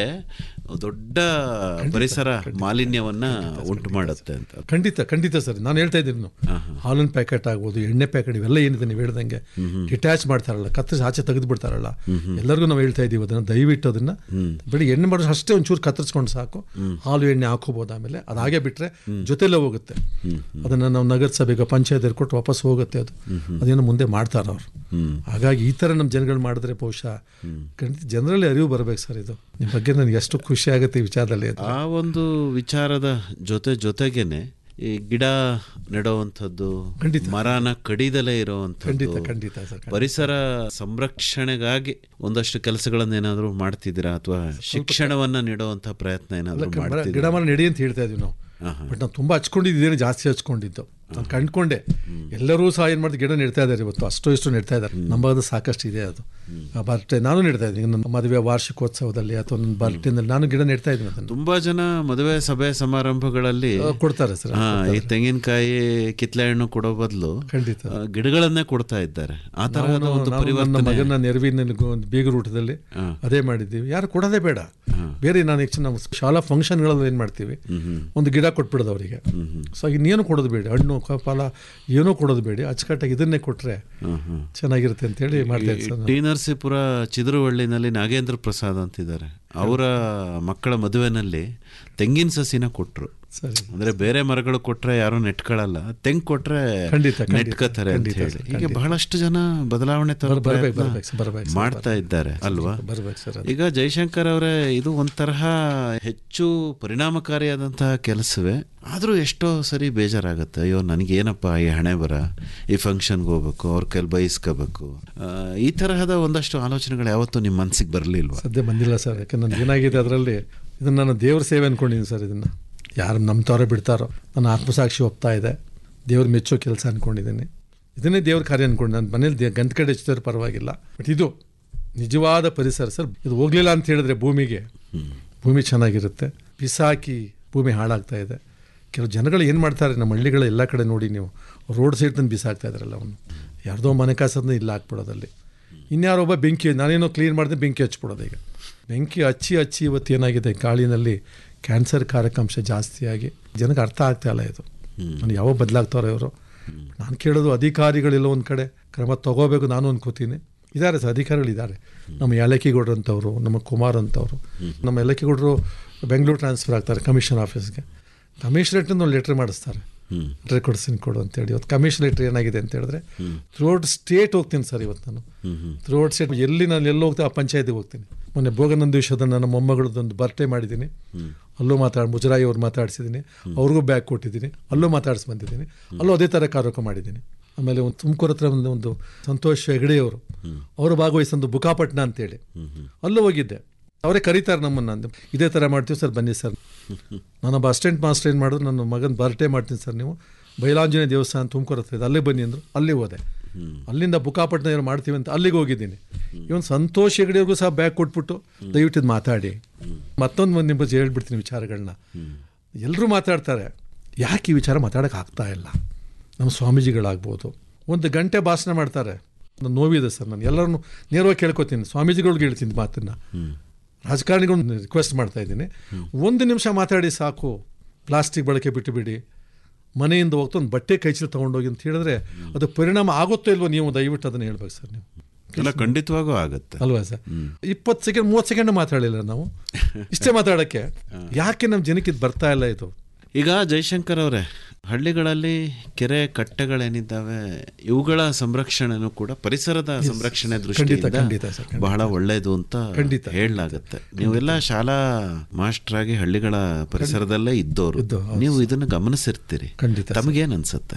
ದೊಡ್ಡ ಪರಿಸರ ಮಾಲಿನ್ಯವನ್ನ ಉಂಟು ಮಾಡುತ್ತೆ ಅಂತ ಖಂಡಿತ ಖಂಡಿತ ಸರ್ ನಾನು ಹೇಳ್ತಾ ಇದ್ದೀನಿ ಹಾಲಿನ ಪ್ಯಾಕೆಟ್ ಆಗ್ಬೋದು ಎಣ್ಣೆ ಪ್ಯಾಕೆಟ್ ಇವೆಲ್ಲ ಏನಿದೆ ನೀವು ಹೇಳ್ದಂಗೆ ಡಿಟ್ಯಾಚ್ ಮಾಡ್ತಾರಲ್ಲ ಕತ್ತರಿಸಿ ಆಚೆ ತೆಗೆದು ಬಿಡ್ತಾರಲ್ಲ ಎಲ್ಲರಿಗೂ ನಾವು ಹೇಳ್ತಾ ಇದೀವಿ ಅದನ್ನ ದಯವಿಟ್ಟು ಅದನ್ನ ಬೆಳಿಗ್ಗೆ ಎಣ್ಣೆ ಮಾಡೋದು ಅಷ್ಟೇ ಒಂಚೂರು ಕತ್ತರಿಸ್ಕೊಂಡು ಸಾಕು ಹಾಲು ಎಣ್ಣೆ ಹಾಕೋಬಹುದು ಆಮೇಲೆ ಅದು ಹಾಗೆ ಬಿಟ್ರೆ ಜೊತೆಲೇ ಹೋಗುತ್ತೆ ಅದನ್ನ ನಾವು ನಗರಸಭೆಗೆ ಪಂಚಾಯತ್ ಕೊಟ್ಟು ವಾಪಸ್ ಹೋಗುತ್ತೆ ಅದು ಅದೇನೋ ಮುಂದೆ ಮಾಡ್ತಾರ ಅವ್ರು ಹಾಗಾಗಿ ಈ ಥರ ನಮ್ಮ ಜನಗಳು ಮಾಡಿದ್ರೆ ಬಹುಶಃ ಖಂಡಿತ ಜನರಲ್ಲಿ ಅರಿವು ಬರಬೇಕು ಸರ್ ಇದು ನಿಮ್ಮ ಬಗ್ಗೆ ನನಗೆ ಎಷ್ಟು ಖುಷಿ ಆಗುತ್ತೆ ಈ ವಿಚಾರದಲ್ಲಿ ಅದು. ಆ ಒಂದು ವಿಚಾರದ ಜೊತೆ ಜೊತೆಗೇನೆ ಈ ಗಿಡ ನೆಡುವಂಥದ್ದು ಖಂಡಿತ. ಮರನ ಕಡಿದಲೇ ಇರುವಂಥದ್ದು ಖಂಡಿತ ಖಂಡಿತ ಸರ್ ಖಂಡಿತ. ಪರಿಸರ ಸಂರಕ್ಷಣೆಗಾಗಿ ಒಂದಷ್ಟು ಕೆಲಸಗಳನ್ನ ಏನಾದರೂ ಮಾಡ್ತಿದ್ದೀರಾ ಅಥವಾ ಶಿಕ್ಷಣವನ್ನ ನೀಡುವಂತ ಪ್ರಯತ್ನ ಏನಾದರೂ ಮರ- ಮಾಡ್ತಿದ್ದೀರಾ ಗಿಡ ಮರ ನೆಡಿ ಅಂತ ಹೇಳ್ತಾ ಇದೀವಿ ನಾವು ಬಟ್ ನಾವು ತುಂಬ ಹಚ್ಕೊಂಡಿದ್ದೇನೆ ಜಾಸ್ತಿ ಹಚ್ಕೊಂಡಿದ್ದು ನಾನು ಕಂಡ್ಕೊಂಡೆ ಎಲ್ಲರೂ ಸಹ ಏನು ಮಾಡಿದ್ರು ಗಿಡ ನೆಡ್ತಾ ಇದ್ದಾರೆ ಇವತ್ತು ಅಷ್ಟು ಇಷ್ಟು ನೆಡ್ತಾ ಇದ್ದಾರೆ ನಮ್ಮದು ಸಾಕಷ್ಟು ಇದೆ ಅದು ಬರ್ಟೆ ನಾನು ನೆಡ್ತಾ ಇದ್ದೀನಿ ನನ್ನ ಮದುವೆ ವಾರ್ಷಿಕೋತ್ಸವದಲ್ಲಿ ಅಥವಾ ನನ್ನ ಬರ್ಟೆನಲ್ಲಿ ನಾನು ಗಿಡ ನೆಡ್ತಾ ಇದ್ದೀನಿ ಅದನ್ನು ತುಂಬಾ ಜನ ಮದುವೆ ಸಭೆ ಸಮಾರಂಭಗಳಲ್ಲಿ ಆ, ಕೊಡ್ತಾರೆ ಸರ್ ಹಾ ಈ ತೆಂಗಿನಕಾಯಿ ಕಿತ್ಲೆ ಹಣ್ಣು ಕೊಡೋ ಬದಲು ಖಂಡಿತ ಗಿಡಗಳನ್ನೇ ಕೊಡ್ತಾ ಇದ್ದಾರೆ ಆ ತರಹದ ನಾನು- ಒಂದು ನಾನು ನನ್ನ ಪರಿವರ್ತನೆ ಮಗನ ನೆರವಿನಲ್ಲಿ ಒಂದು ಬೀಗರ ಊಟದಲ್ಲಿ ಹಾ. ಅದೇ ಮಾಡಿದ್ದೀವಿ ಯಾರು ಕೊಡೋದೇ ಬೇಡ ಬೇರೆ ನಾನು ಹೆಚ್ಚು ನಾವು ಶಾಲಾ ಫಂಕ್ಷನ್ಗಳಲ್ಲಿ ಏನು ಮಾಡ್ತೀವಿ ಒಂದು ಗಿಡ ಕೊಟ್ಬಿಡೋದು ಅವರಿಗೆ ಸೊ ಇನ್ನೇನು ಕೊಡೋದು ಬೇಡ ಹಣ್ಣು ಕ- ಫಲ ಏನೂ ಕೊಡೋದು ಬೇಡ ಅಚ್ಚುಕಟ್ಟಾಗಿ ಇದನ್ನೇ ಕೊಟ್ಟರೆ ಹ್ಮ್, ಹ್ಮ್. ಚೆನ್ನಾಗಿರುತ್ತೆ ಅಂತೇಳಿ ಮಾಡ್ತಾ ಇದ್ದೀನಿ ಸರ್ ಟಿ ನರಸೀಪುರ ಚಿದುರುವಳ್ಳಿನಲ್ಲಿ ನಾಗೇಂದ್ರ ಪ್ರಸಾದ್ ಅಂತಿದ್ದಾರೆ ಅವರ ಮಕ್ಕಳ ಮದುವೆನಲ್ಲಿ ತೆಂಗಿನ ಸಸಿನ ಕೊಟ್ರು ಸರಿ ಅಂದ್ರೆ ಬೇರೆ ಮರಗಳು ಕೊಟ್ರೆ ಯಾರು ನೆಟ್ಕೊಳ್ಳಲ್ಲ ತೆಂಗ್ ಕೊಟ್ರೆ ಖಂಡಿತ, ಖಂಡಿತ. ನೆಟ್ಕೋತಾರೆ ಅಂತ ಖಂಡಿತ ಹೇಳಿ ಸರ್, ಹೀಗೆ ಬಹಳಷ್ಟು ಜನ ಬದಲಾವಣೆ ತರ ಬರ್- ಬರ್ಬೇಕು, ಪ್ರಯತ್ನ ಬರ್ಬೇಕು ಸರ್, ಬರ್ಬೇಕು ಸರ್, ಮಾಡ್ತಾ ಇದ್ದಾರೆ ಅಲ್ವಾ ಬರ್ಬೇಕು ಸರ್ ಅದು. ಈಗ ಜಯಶಂಕರ್ ಅವರೇ ಇದು ಒಂಥರಹ ಹೆಚ್ಚು ಪರಿಣಾಮಕಾರಿಯಾದಂತಹ ಕೆಲಸವೇ ಆದರೂ ಎಷ್ಟೋ ಸರಿ ಬೇಜಾರಾಗುತ್ತೆ ಅಯ್ಯೋ ನನಗೇನಪ್ಪ ಈ ಹಣೆ ಬರ ಈ ಫಂಕ್ಷನ್ಗೆ ಹೋಗ್ಬೇಕು ಅವ್ರ ಕೈಲಿ ಬಯಸ್ಕೋಬೇಕು ಆ, ಈ ತರಹದ ಒಂದಷ್ಟು ಆಲೋಚನೆಗಳು ಯಾವತ್ತೂ ನಿಮ್ಮ ಮನಸ್ಸಿಗೆ ಬರಲಿಲ್ವಾ ಸದ್ಯ ಬಂದಿಲ್ಲ ಸರ್ ಯಾಕಂದ್ರೆ ನನಗೆ ಏನಾಗಿದೆ ಅದರಲ್ಲಿ ಇದನ್ನು ನಾನು ದೇವ್ರ ಸೇವೆ ಅನ್ಕೊಂಡಿದ್ದೀನಿ ಸರ್ ಇದನ್ನು ಯಾರು ನಂಬ್ತಾರೋ ಬಿಡ್ತಾರೋ ನನ್ನ ಆತ್ಮಸಾಕ್ಷಿ ಒಪ್ತಾ ಇದೆ ದೇವ್ರ ಮೆಚ್ಚೋ ಕೆಲಸ ಅನ್ಕೊಂಡಿದ್ದೀನಿ ಇದನ್ನೇ ದೇವ್ರ ಕಾರ್ಯ ಅನ್ಕೊಂಡು ನನ್ನ ಮನೇಲಿ ದೇ ಗಂತ ಕಡೆ ಹೆಚ್ಚಿದ್ರೆ ಪರವಾಗಿಲ್ಲ ಬಟ್ ಇದು ನಿಜವಾದ ಪರಿಸರ ಸರ್ ಇದು ಹೋಗ್ಲಿಲ್ಲ ಅಂತ ಹೇಳಿದ್ರೆ ಭೂಮಿಗೆ ಭೂಮಿ ಚೆನ್ನಾಗಿರುತ್ತೆ ಬಿಸಾಕಿ ಭೂಮಿ ಹಾಳಾಗ್ತಾ ಇದೆ ಕೆಲವು ಜನಗಳು ಏನು ಮಾಡ್ತಾರೆ ನಮ್ಮ ಹಳ್ಳಿಗಳ ಎಲ್ಲ ಕಡೆ ನೋಡಿ ನೀವು ರೋಡ್ ಸೈಡ್ ತಂದು ಬಿಸಾಕ್ತಾ ಇದ್ರಲ್ಲ ಅವನು ಯಾರ್ದೋ ಮನೆ ಕಾಸದನ್ನ ಇಲ್ಲ ಹಾಕ್ಬಿಡೋದಲ್ಲಿ ಇನ್ಯಾರೊಬ್ಬ ಬೆಂಕಿ ನಾನೇನೋ ಕ್ಲೀನ್ ಮಾಡಿದೆ ಬೆಂಕಿ ಹಚ್ಬಿಡೋದು ಈಗ ಬೆಂಕಿ ಹಚ್ಚಿ ಹಚ್ಚಿ ಇವತ್ತು ಏನಾಗಿದೆ ಗಾಳಿನಲ್ಲಿ ಕ್ಯಾನ್ಸರ್ ಕಾರಕಾಂಶ ಜಾಸ್ತಿಯಾಗಿ ಜನಕ್ಕೆ ಅರ್ಥ ಆಗ್ತಾ ಇಲ್ಲ ಇದು ನಾನು ಯಾವಾಗ ಬದಲಾಗ್ತಾರೋ ಇವರು ನಾನು ಕೇಳೋದು ಅಧಿಕಾರಿಗಳೆಲ್ಲ ಒಂದು ಕಡೆ ಕ್ರಮ ತಗೋಬೇಕು ನಾನು ಅನ್ಕೋತೀನಿ ಇದ್ದಾರೆ ಸರ್ ಅಧಿಕಾರಿಗಳಿದ್ದಾರೆ ನಮ್ಮ ಯಾಲಕ್ಕಿಗೌಡ್ರು ಅಂತವರು ನಮ್ಮ ಕುಮಾರ್ ಅಂತವರು ನಮ್ಮ ಯಾಲಕ್ಕಿಗೌಡರು ಬೆಂಗಳೂರು ಟ್ರಾನ್ಸ್ಫರ್ ಆಗ್ತಾರೆ ಕಮಿಷನ್ ಆಫೀಸ್ಗೆ ಕಮಿಷನರೇಟ್ನ ಒಂದು ಲೆಟ್ರ್ ಮಾಡಿಸ್ತಾರೆ ಹ್ಮ್. ಲೆಟ್ರ್ ಕೊಡಿಸ್ತೀನಿ ಕೊಡು ಅಂತೇಳಿ ಇವತ್ತು ಕಮಿಷನ್ ಲೆಟ್ರ್ ಏನಾಗಿದೆ ಅಂತ ಹೇಳಿದ್ರೆ ಥ್ರೂಔಟ್ ಸ್ಟೇಟ್ ಹೋಗ್ತೀನಿ ಸರ್ ಇವತ್ತು ನಾನು ಥ್ರೂಔಟ್ ಸ್ಟೇಟ್ ಎಲ್ಲಿ ನಾನು ಎಲ್ಲಿ ಹೋಗ್ತೀನಿ ಆ ಪಂಚಾಯತಿಗೆ ಹೋಗ್ತೀನಿ ಮೊನ್ನೆ ಭೋಗನಂದೀಶದ ನನ್ನ ಮೊಮ್ಮಗಳದೊಂದು ಬರ್ಡೇ ಮಾಡಿದ್ದೀನಿ ಅಲ್ಲೂ ಮಾತಾಡಿ ಮುಜರಾಯಿ ಅವ್ರು ಮಾತಾಡಿಸಿದ್ದೀನಿ ಅವ್ರಿಗೂ ಬ್ಯಾಗ್ ಕೊಟ್ಟಿದ್ದೀನಿ ಅಲ್ಲೂ ಮಾತಾಡಿಸಿ ಬಂದಿದ್ದೀನಿ ಅಲ್ಲೂ ಅದೇ ಥರ ಕಾರ್ಯಕ್ರಮ ಮಾಡಿದ್ದೀನಿ ಆಮೇಲೆ ಒಂದು ತುಮಕೂರು ಹತ್ರ ಒಂದು ಒಂದು ಸಂತೋಷ್ ಹೆಗಡೆ ಅವರು ಅವರು ಭಾಗವಹಿಸೊಂದು ಬುಕಾಪಟ್ನ ಅಂತೇಳಿ ಅಲ್ಲೂ ಹೋಗಿದ್ದೆ ಅವರೇ ಕರೀತಾರೆ ನಮ್ಮನ್ನು ಅಂದು ಇದೇ ಥರ ಮಾಡ್ತೀವಿ ಸರ್ ಬನ್ನಿ ಸರ್ ನಾನೊಬ್ಬ ಅಸಿಸ್ಟೆಂಟ್ ಮಾಸ್ಟರ್ ಏನು ಮಾಡಿದ್ರು ನನ್ನ ಮಗನ ಬರ್ಡೇ ಮಾಡ್ತೀನಿ ಸರ್ ನೀವು ಬೈಲಾಂಜನೇಯ ದೇವಸ್ಥಾನ ತುಮಕೂರು ಹತ್ರ ಇದೆ ಅಲ್ಲೇ ಬನ್ನಿ ಅಂದರು ಅಲ್ಲಿ ಹೋದೆ ಅಲ್ಲಿಂದ ಬುಕಾಪಟ್ನ ಏನು ಮಾಡ್ತೀವಿ ಅಂತ ಅಲ್ಲಿಗೆ ಹೋಗಿದ್ದೀನಿ ಇವನು ಸಂತೋಷ್ ಹೆಗಡೆಯವ್ರಿಗೂ ಸಹ ಬ್ಯಾಗ್ ಕೊಟ್ಬಿಟ್ಟು ದಯವಿಟ್ಟು ಇದು ಮಾತಾಡಿ ಮತ್ತೊಂದು ಒಂದು ನಿಮ್ಮ ಹೇಳ್ಬಿಡ್ತೀನಿ ವಿಚಾರಗಳನ್ನ ಎಲ್ಲರೂ ಮಾತಾಡ್ತಾರೆ ಯಾಕೆ ಈ ವಿಚಾರ ಮಾತಾಡೋಕೆ ಆಗ್ತಾ ಇಲ್ಲ ನಮ್ಮ ಸ್ವಾಮೀಜಿಗಳಾಗ್ಬೋದು ಒಂದು ಗಂಟೆ ಭಾಷಣ ಮಾಡ್ತಾರೆ ನನ್ನ ನೋವಿದೆ ಸರ್ ನಾನು ಎಲ್ಲರನ್ನು ನೇರವಾಗಿ ಕೇಳ್ಕೊತೀನಿ ಸ್ವಾಮೀಜಿಗಳ್ಗೆ ಹೇಳ್ತೀನಿ ಮಾತನ್ನು ರಾಜಕಾರಣಿಗಳನ್ನ ರಿಕ್ವೆಸ್ಟ್ ಮಾಡ್ತಾ ಇದ್ದೀನಿ ಒಂದು ನಿಮಿಷ ಮಾತಾಡಿ ಸಾಕು ಪ್ಲಾಸ್ಟಿಕ್ ಬಳಕೆ ಬಿಟ್ಟುಬಿಡಿ ಮನೆಯಿಂದ ಹೋಗ್ತಾ ಒಂದು ಬಟ್ಟೆ ಕೈಚೀಲ ತೊಗೊಂಡೋಗಿ ಅಂತ ಹೇಳಿದ್ರೆ ಅದು ಪರಿಣಾಮ ಆಗುತ್ತೋ ಇಲ್ವೋ ನೀವು ದಯವಿಟ್ಟು ಅದನ್ನು ಹೇಳ್ಬೇಕು ಸರ್ ನೀವು ಎಲ್ಲ ಖಂಡಿತವಾಗೂ ಆಗತ್ತೆ ಅಲ್ವಾ ಸರ್ ಇಪ್ಪತ್ತು ಸೆಕೆಂಡ್ ಮೂವತ್ತು ಸೆಕೆಂಡ್ ಮಾತಾಡಿಲ್ಲ ನಾವು ಇಷ್ಟೇ ಮಾತಾಡೋಕ್ಕೆ ಯಾಕೆ ನಮ್ಮ ಜನಕ್ಕೆ ಇದು ಬರ್ತಾ ಇಲ್ಲ ಇದು ಈಗ ಜಯಶಂಕರ್ ಅವರೇ ಹಳ್ಳಿಗಳಲ್ಲಿ ಕೆರೆ ಕಟ್ಟೆಗಳೇನಿದ್ದಾವೆ ಇವುಗಳ ಸಂರಕ್ಷಣೆನೂ ಕೂಡ ಪರಿಸರದ ಸಂರಕ್ಷಣೆ ದೃಷ್ಟಿಯಿಂದ ಖಂಡಿತ ಸರ್, ಖಂಡಿತ. ಬಹಳ ಒಳ್ಳೆಯದು ಅಂತ ಖಂಡಿತ. ಹೇಳಲಾಗತ್ತೆ ನೀವೆಲ್ಲ ಶಾಲಾ ಮಾಸ್ಟರ್ ಆಗಿ ಹಳ್ಳಿಗಳ ಪರಿಸರದಲ್ಲೇ ಇದ್ದವರು ಇದ್ದು, ಹೌದು ನೀವು ಇದನ್ನು ಗಮನಿಸಿರ್ತೀರಿ ಖಂಡಿತ ಸರ್. ತಮಗೇನ್ ಅನ್ಸುತ್ತೆ